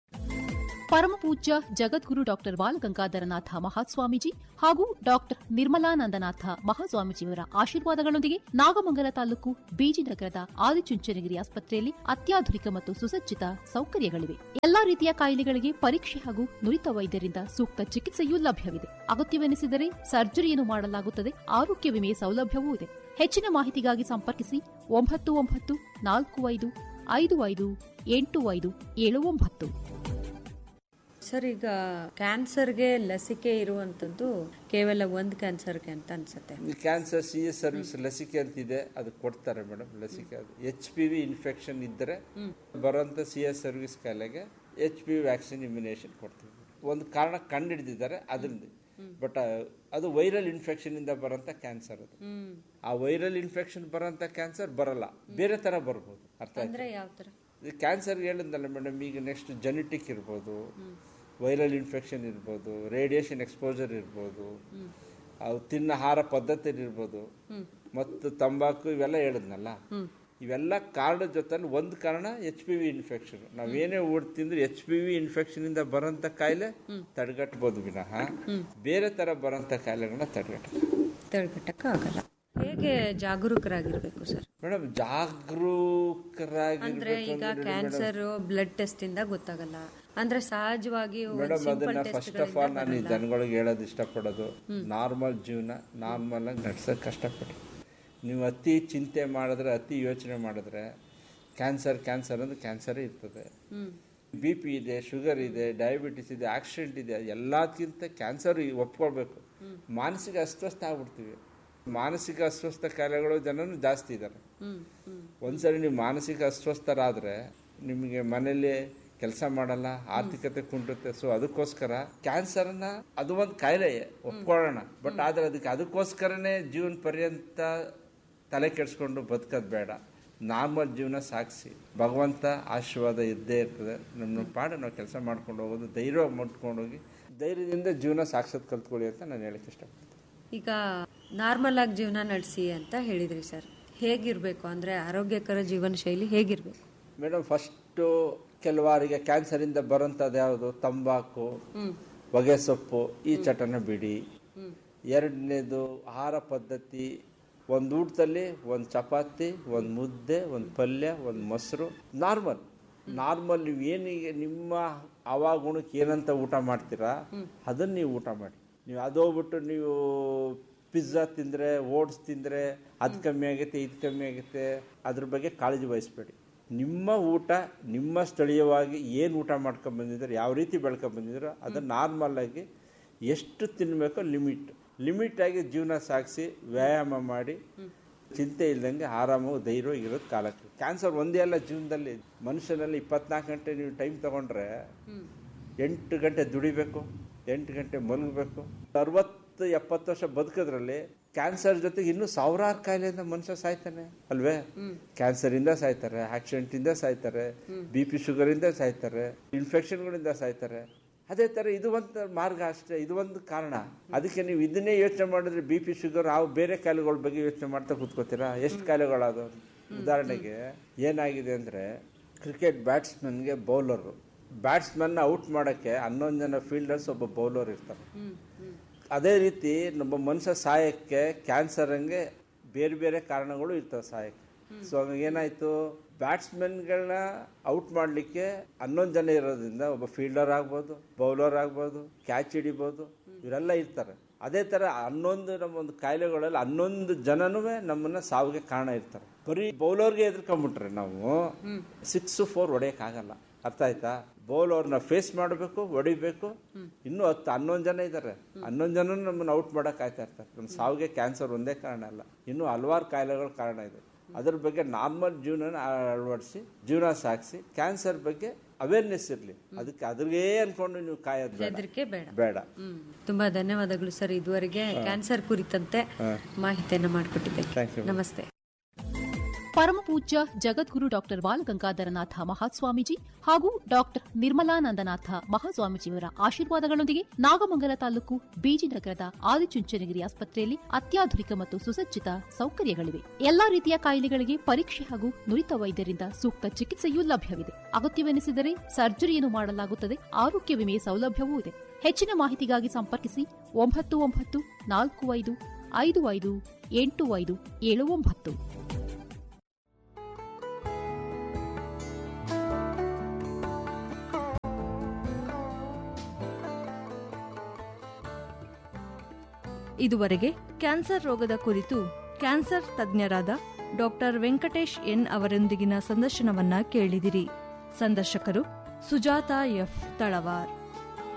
ಪರಮಪೂಜ್ಯ ಜಗದ್ಗುರು ಡಾಕ್ಟರ್ ಬಾಲಗಂಗಾಧರನಾಥ ಮಹಾಸ್ವಾಮೀಜಿ ಹಾಗೂ ಡಾಕ್ಟರ್ ನಿರ್ಮಲಾನಂದನಾಥ ಮಹಾಸ್ವಾಮೀಜಿಯವರ ಆಶೀರ್ವಾದಗಳೊಂದಿಗೆ ನಾಗಮಂಗಲ ತಾಲೂಕು ಬೀಜಿ ನಗರದ ಆದಿಚುಂಚನಗಿರಿ ಆಸ್ಪತ್ರೆಯಲ್ಲಿ ಅತ್ಯಾಧುನಿಕ ಮತ್ತು ಸುಸಜ್ಜಿತ ಸೌಕರ್ಯಗಳಿವೆ ಎಲ್ಲಾ ರೀತಿಯ ಕಾಯಿಲೆಗಳಿಗೆ ಪರೀಕ್ಷೆ ಹಾಗೂ ನುರಿತ ವೈದ್ಯರಿಂದ ಸೂಕ್ತ ಚಿಕಿತ್ಸೆಯೂ ಲಭ್ಯವಿದೆ ಅಗತ್ಯವೆನಿಸಿದರೆ ಸರ್ಜರಿಯನ್ನು ಮಾಡಲಾಗುತ್ತದೆ ಆರೋಗ್ಯ ವಿಮೆ ಸೌಲಭ್ಯವೂ ಇದೆ ಹೆಚ್ಚಿನ ಮಾಹಿತಿಗಾಗಿ ಸಂಪರ್ಕಿಸಿ ಒಂಬತ್ತು ಒಂಬತ್ತು ನಾಲ್ಕು ಐದು ಐದು ಐದು ಎಂಟು ಐದು ಏಳು ಒಂಬತ್ತು ಸರ್ ಈಗ ಕ್ಯಾನ್ಸರ್ಗೆ ಲಸಿಕೆ ಇರುವಂತದ್ದು ಕೇವಲ ಒಂದು ಕ್ಯಾನ್ಸರ್ಗೆ ಅಂತ ಅನ್ಸುತ್ತೆ ಈ ಕ್ಯಾನ್ಸರ್ ಸಿ ಎಸ್ ಸರ್ವಿಸ್ ಲಸಿಕೆ ಅಂತಿದೆ ಅದು ಕೊಡ್ತಾರೆ ಮೇಡಮ್ ಲಸಿಕೆ ಅದು ಎಚ್ ಪಿ ವಿ ಇನ್ಫೆಕ್ಷನ್ ಇದ್ದರೆ ಬರೋಂಥ ಸಿ ಎಸ್ ಸರ್ವಿಸ್ ಕಾಯಿಲೆಗೆ H P V vaccine immunisation ಕೊಡ್ತೀವಿ ಒಂದು ಕಾರಣ ಕಂಡುಹಿಡಿದಿದ್ದಾರೆ ಅದರಿಂದ ಬಟ್ ಅದು ವೈರಲ್ ಇನ್ಫೆಕ್ಷನ್ ಇಂದ ಬರೋಂಥ ಕ್ಯಾನ್ಸರ್ ಅದು ಆ ವೈರಲ್ ಇನ್ಫೆಕ್ಷನ್ ಬರೋಂಥ ಕ್ಯಾನ್ಸರ್ ಬರಲ್ಲ ಬೇರೆ ತರ ಬರ್ಬೋದು ಅರ್ಥ ಆಯ್ತಾ? ಅಂದ್ರೆ ಯಾವ ತರ ಈ ಕ್ಯಾನ್ಸರ್ ಹೇಳಿದ್ನಲ್ಲ ಮೇಡಮ್ ಈಗ ನೆಕ್ಸ್ಟ್ ಜೆನೆಟಿಕ್ ಇರ್ಬೋದು ವೈರಲ್ ಇನ್ಫೆಕ್ಷನ್ ಇರ್ಬೋದು ರೇಡಿಯೇಷನ್ ಎಕ್ಸ್ಪೋಜರ್ ಇರ್ಬೋದು ಅವು ತಿನ್ನ ಆಹಾರ ಪದ್ಧತಿ ಇರ್ಬೋದು ಮತ್ತು ತಂಬಾಕು ಇವೆಲ್ಲ ಹೇಳಿದ್ನಲ್ಲ ಇವೆಲ್ಲ ಕಾರಣದ ಜೊತೆ ಒಂದು ಕಾರಣ ಎಚ್ ಪಿ ವಿ ಇನ್ಫೆಕ್ಷನ್ ನಾವೇನೇ ಊಟ ತಿಂದ್ರೆ ಎಚ್ ಪಿ ವಿ ಇನ್ಫೆಕ್ಷನ್ ಇಂದ ಬರೋಂಥ ಕಾಯಿಲೆ ತಡೆಗಟ್ಟಬಹುದು ವಿನಃ ಬೇರೆ ತರ ಬರೋಂಥ ಕಾಯಿಲೆಗಳನ್ನ ತಡೆಗಟ್ಟ ತಡೆಗಟ್ಟಕ್ಕ ಆಗಲ್ಲ ಹೇಗೆ ಜಾಗರೂಕರಾಗಿರ್ಬೇಕು ಸರ್ ಮೇಡಮ್ ಅಂದ್ರೆ ಜಾಗರೂಕರಾಗಿರ್ಬೇಕು ಈಗ ಕ್ಯಾನ್ಸರ್ ಬ್ಲಡ್ ಟೆಸ್ಟ್ ಇಂದ ಗೊತ್ತಾಗಲ್ಲ ಅಂದ್ರೆ ಸಹಜವಾಗಿ ಒಂದ್ ಮೇಡಮ್ simple ಅದನ್ನ test ಫಸ್ಟ್ ಆಫ್ ಆಲ್ ನಾನು ಈ ಜನಗಳಿಗೆ ಹೇಳೋದು ಇಷ್ಟಪಡೋದು ನಾರ್ಮಲ್ ಜೀವನ ನಾರ್ಮಲ್ ಆಗಿ ನಡ್ಸೋಕೆ ಕಷ್ಟಪಡಿ ನೀವು ಅತಿ ಚಿಂತೆ ಮಾಡಿದ್ರೆ ಅತಿ ಯೋಚನೆ ಮಾಡಿದ್ರೆ ಕ್ಯಾನ್ಸರ್ ಕ್ಯಾನ್ಸರ್ ಅಂದ್ರೆ ಕ್ಯಾನ್ಸರೇ ಇರ್ತದೆ ಬಿ ಪಿ ಇದೆ ಶುಗರ್ ಇದೆ ಡಯಾಬಿಟಿಸ್ ಇದೆ ಆಕ್ಸಿಡೆಂಟ್ ಇದೆ ಎಲ್ಲದಕ್ಕಿಂತ ಕ್ಯಾನ್ಸರ್ ಒಪ್ಕೊಳ್ಬೇಕು ಮಾನಸಿಕ ಅಸ್ವಸ್ಥ ಆಗ್ಬಿಡ್ತೀವಿ ಮಾನಸಿಕ ಅಸ್ವಸ್ಥ ಕಾಯಿಲೆಗಳು ಜನನು ಜಾಸ್ತಿ ಇದ್ದಾರೆ ಒಂದ್ಸರಿ ನೀವು ಮಾನಸಿಕ ಅಸ್ವಸ್ಥರಾದ್ರೆ ನಿಮಗೆ ಮನೇಲಿ ಕೆಲಸ ಮಾಡಲ್ಲ ಆರ್ಥಿಕತೆ ಕುಂಟುತ್ತೆ ಸೊ ಅದಕ್ಕೋಸ್ಕರ ಕ್ಯಾನ್ಸರ್ನ ಅದು ಒಂದು ಕಾಯಿಲೆ ಒಪ್ಕೊಳ್ಳೋಣ ಬಟ್ ಆದ್ರೆ ಅದಕ್ಕೆ ಅದಕ್ಕೋಸ್ಕರನೇ ಜೀವನ ಪರ್ಯಂತ ತಲೆ ಕೆಡಿಸ್ಕೊಂಡು ಬದುಕೋದು ಬೇಡ ನಾರ್ಮಲ್ ಜೀವನ ಸಾಗಿಸಿ ಭಗವಂತ ಆಶೀರ್ವಾದ ಇದ್ದೇ ಇರ್ತದೆ ನಮ್ಮ ಪಾಡು ನಾವು ಕೆಲಸ ಮಾಡ್ಕೊಂಡು ಹೋಗೋದು ಧೈರ್ಯವಾಗಿ ಮಾಡ್ಕೊಂಡು ಹೋಗಿ ಧೈರ್ಯದಿಂದ ಜೀವನ ಸಾಗಿಸೋದು ಕಲ್ತ್ಕೊಳ್ಳಿ ಅಂತ ನಾನು ಹೇಳಕ್ಕೆ ಇಷ್ಟಪಡ್ತೀನಿ ಈಗ ನಾರ್ಮಲ್ ಆಗಿ ಜೀವನ ನಡೆಸಿ ಅಂತ ಹೇಳಿದ್ರಿ ಸರ್ ಹೇಗಿರ್ಬೇಕು ಅಂದ್ರೆ ಆರೋಗ್ಯಕರ ಜೀವನ ಶೈಲಿ ಹೇಗಿರ್ಬೇಕು ಮೇಡಮ್ ಫಸ್ಟು ಕೆಲವರಿಗೆ ಕ್ಯಾನ್ಸರಿಂದ ಬರೋಂಥದ್ದು ಯಾವುದು ತಂಬಾಕು ಹೊಗೆ ಸೊಪ್ಪು ಈ ಚಟನ ಬಿಡಿ ಎರಡನೇದು ಆಹಾರ ಪದ್ಧತಿ ಒಂದು ಊಟದಲ್ಲಿ ಒಂದು ಚಪಾತಿ ಒಂದು ಮುದ್ದೆ ಒಂದು ಪಲ್ಯ ಒಂದು ಮೊಸರು ನಾರ್ಮಲ್ ನಾರ್ಮಲ್ ನೀವು ಏನಿಗೆ ನಿಮ್ಮ ಗುಣಕ್ಕೆ ಏನಂತ ಊಟ ಮಾಡ್ತೀರಾ ಅದನ್ನ ನೀವು ಊಟ ಮಾಡಿ ನೀವು ಅದು ಹೋಗ್ಬಿಟ್ಟು ನೀವು ಪಿಜ್ಜಾ ತಿಂದರೆ ಓಟ್ಸ್ ತಿಂದರೆ ಅದು ಕಮ್ಮಿ ಆಗುತ್ತೆ ಇದು ಕಮ್ಮಿ ಆಗುತ್ತೆ ಅದ್ರ ಬಗ್ಗೆ ಕಾಳಜಿ ವಹಿಸ್ಬೇಡಿ ನಿಮ್ಮ ಊಟ ನಿಮ್ಮ ಸ್ಥಳೀಯವಾಗಿ ಏನು ಊಟ ಮಾಡ್ಕೊಂಡು ಬಂದಿದ್ರೆ ಯಾವ ರೀತಿ ಬೆಳ್ಕೊಂಡು ಬಂದಿದ್ರೋ ಅದನ್ನು ನಾರ್ಮಲ್ ಆಗಿ ಎಷ್ಟು ತಿನ್ನಬೇಕೋ ಲಿಮಿಟ್ ಲಿಮಿಟ್ ಆಗಿ ಜೀವನ ಸಾಗಿಸಿ ವ್ಯಾಯಾಮ ಮಾಡಿ ಚಿಂತೆ ಇಲ್ದಂಗೆ ಆರಾಮಾಗಿ ಧೈರ್ಯವಾಗಿ ಇರೋದು ಕಾಲಕ್ಕೆ ಕ್ಯಾನ್ಸರ್ ಒಂದೇ ಅಲ್ಲ ಜೀವನದಲ್ಲಿ ಮನುಷ್ಯನಲ್ಲಿ ಇಪ್ಪತ್ನಾಲ್ಕು ಗಂಟೆ ನೀವು ಟೈಮ್ ತಗೊಂಡ್ರೆ ಎಂಟು ಗಂಟೆ ದುಡಿಬೇಕು ಎಂಟು ಗಂಟೆ ಮಲಗಬೇಕು ಅರವತ್ತು ಎಪ್ಪತ್ತು ವರ್ಷ ಬದುಕೋದ್ರಲ್ಲಿ ಕ್ಯಾನ್ಸರ್ ಜೊತೆಗೆ ಇನ್ನೂ ಸಾವಿರಾರು ಕಾಯಿಲೆಯಿಂದ ಮನುಷ್ಯ ಸಾಯ್ತಾನೆ ಅಲ್ವೇ ಕ್ಯಾನ್ಸರ್ ಇಂದ ಸಾಯ್ತಾರೆ ಆಕ್ಸಿಡೆಂಟ್ ಇಂದ ಸಾಯ್ತಾರೆ ಬಿ ಪಿ ಶುಗರ್ ಇಂದ ಸಾಯ್ತಾರೆ ಇನ್ಫೆಕ್ಷನ್ಗಳಿಂದ ಸಾಯ್ತಾರೆ ಅದೇ ತರ ಇದು ಒಂದು ಮಾರ್ಗ ಅಷ್ಟೇ ಇದು ಒಂದು ಕಾರಣ ಅದಕ್ಕೆ ನೀವು ಇದನ್ನೇ ಯೋಚನೆ ಮಾಡಿದ್ರೆ ಬಿ ಪಿ ಶುಗರ್ ಆ ಬೇರೆ ಕಾಯಿಲೆಗಳ ಬಗ್ಗೆ ಯೋಚನೆ ಮಾಡ್ತಾ ಕೂತ್ಕೋತೀರಾ ಎಷ್ಟು ಕಾಯಿಲೆಗಳಾದವು ಉದಾಹರಣೆಗೆ ಏನಾಗಿದೆ ಅಂದ್ರೆ ಕ್ರಿಕೆಟ್ ಬ್ಯಾಟ್ಸ್ಮನ್ಗೆ ಬೌಲರು ಬ್ಯಾಟ್ಸ್ಮನ್ ಔಟ್ ಮಾಡೋಕ್ಕೆ ಹನ್ನೊಂದು ಜನ ಫೀಲ್ಡರ್ಸ್ ಒಬ್ಬ ಬೌಲರ್ ಇರ್ತಾರೆ ಅದೇ ರೀತಿ ನಮ್ಮ ಮನುಷ್ಯ ಸಾಯಕ್ಕೆ ಕ್ಯಾನ್ಸರ್ ಹಂಗೆ ಬೇರೆ ಬೇರೆ ಕಾರಣಗಳು ಇರ್ತವೆ ಸಾಯಕ್ಕೆ ಸೊ ಏನಾಯ್ತು ಬ್ಯಾಟ್ಸ್ಮನ್ಗಳನ್ನ ಔಟ್ ಮಾಡಲಿಕ್ಕೆ ಹನ್ನೊಂದು ಜನ ಇರೋದ್ರಿಂದ ಒಬ್ಬ ಫೀಲ್ಡರ್ ಆಗ್ಬೋದು ಬೌಲರ್ ಆಗ್ಬೋದು ಕ್ಯಾಚ್ ಹಿಡಿಬೋದು ಇವರೆಲ್ಲ ಇರ್ತಾರೆ ಅದೇ ತರ ಹನ್ನೊಂದು ನಮ್ಮ ಒಂದು ಕಾಯಿಲೆಗಳಲ್ಲಿ ಹನ್ನೊಂದು ಜನನೂ ನಮ್ಮನ್ನ ಸಾವಿಗೆ ಕಾರಣ ಇರ್ತಾರೆ ಬರೀ ಬೌಲರ್ಗೆ ಎದ್ಕೊಂಡ್ಬಿಟ್ರೆ ನಾವು ಸಿಕ್ಸ್ ಫೋರ್ ಹೊಡೆಯಕ್ಕಾಗಲ್ಲ ಅರ್ಥ ಆಯ್ತಾ ಬೌಲರ್ನ ಫೇಸ್ ಮಾಡಬೇಕು ಹೊಡಿಬೇಕು ಇನ್ನೂ ಹತ್ತು ಹನ್ನೊಂದು ಜನ ಇದ್ದಾರೆ ಹನ್ನೊಂದು ಜನ ನಮ್ಮನ್ನ ಔಟ್ ಮಾಡಕ್ ಆಯ್ತಾ ಇರ್ತಾರೆ ನಮ್ಮ ಸಾವಿಗೆ ಕ್ಯಾನ್ಸರ್ ಒಂದೇ ಕಾರಣ ಅಲ್ಲ ಇನ್ನೂ ಹಲವಾರು ಕಾಯಿಲೆಗಳ ಕಾರಣ ಇದೆ ಅದ್ರ ಬಗ್ಗೆ ನಾರ್ಮಲ್ ಜೀವನ ಅಳವಡಿಸಿ ಜೀವನ ಸಾಗಿಸಿ ಕ್ಯಾನ್ಸರ್ ಬಗ್ಗೆ ಅವೇರ್ನೆಸ್ ಇರಲಿ ಅದಕ್ಕೆ ಅದ್ರಿಗೆ ಅನ್ಕೊಂಡು ನೀವು ಕಾಯೋದು ಬೇಡ ಹೆದರಿಕೆ ಬೇಡ ಬೇಡ ಹ್ಮ್ ತುಂಬಾ ಧನ್ಯವಾದಗಳು ಸರ್ ಇದುವರೆಗೆ ಕ್ಯಾನ್ಸರ್ ಕುರಿತಂತೆ ಮಾಹಿತಿಯನ್ನ ಮಾಡಿಕೊಟ್ಟಿದ್ದಕ್ಕೆ ನಮಸ್ತೆ ಪರಮಪೂಜ್ಯ ಜಗದ್ಗುರು ಡಾಕ್ಟರ್ ಬಾಲಗಂಗಾಧರನಾಥ ಮಹಾಸ್ವಾಮೀಜಿ ಹಾಗೂ ಡಾಕ್ಟರ್ ನಿರ್ಮಲಾನಂದನಾಥ ಮಹಾಸ್ವಾಮೀಜಿಯವರ ಆಶೀರ್ವಾದಗಳೊಂದಿಗೆ ನಾಗಮಂಗಲ ತಾಲೂಕು ಬೀಜಿನಗರದ ಆದಿಚುಂಚನಗಿರಿ ಆಸ್ಪತ್ರೆಯಲ್ಲಿ ಅತ್ಯಾಧುನಿಕ ಮತ್ತು ಸುಸಜ್ಜಿತ ಸೌಕರ್ಯಗಳಿವೆ ಎಲ್ಲಾ ರೀತಿಯ ಕಾಯಿಲೆಗಳಿಗೆ ಪರೀಕ್ಷೆ ಹಾಗೂ ನುರಿತ ವೈದ್ಯರಿಂದ ಸೂಕ್ತ ಚಿಕಿತ್ಸೆಯೂ ಲಭ್ಯವಿದೆ ಅಗತ್ಯವೆನಿಸಿದರೆ ಸರ್ಜರಿಯನ್ನು ಮಾಡಲಾಗುತ್ತದೆ ಆರೋಗ್ಯ ವಿಮೆ ಸೌಲಭ್ಯವೂ ಇದೆ ಹೆಚ್ಚಿನ ಮಾಹಿತಿಗಾಗಿ ಸಂಪರ್ಕಿಸಿ ಒಂಬತ್ತು ಒಂಬತ್ತು ನಾಲ್ಕು ಐದು ಐದು ಐದು ಎಂಟು ಐದು ಏಳು ಒಂಬತ್ತು ಇದುವರೆಗೆ ಕ್ಯಾನ್ಸರ್ ರೋಗದ ಕುರಿತು ಕ್ಯಾನ್ಸರ್ ತಜ್ಞರಾದ ಡಾಕ್ಟರ್ ವೆಂಕಟೇಶ್ ಎನ್ ಅವರೊಂದಿಗಿನ ಸಂದರ್ಶನವನ್ನ ಕೇಳಿದಿರಿ ಸಂದರ್ಶಕರು ಸುಜಾತ ಎಫ್ ತಳವಾರ್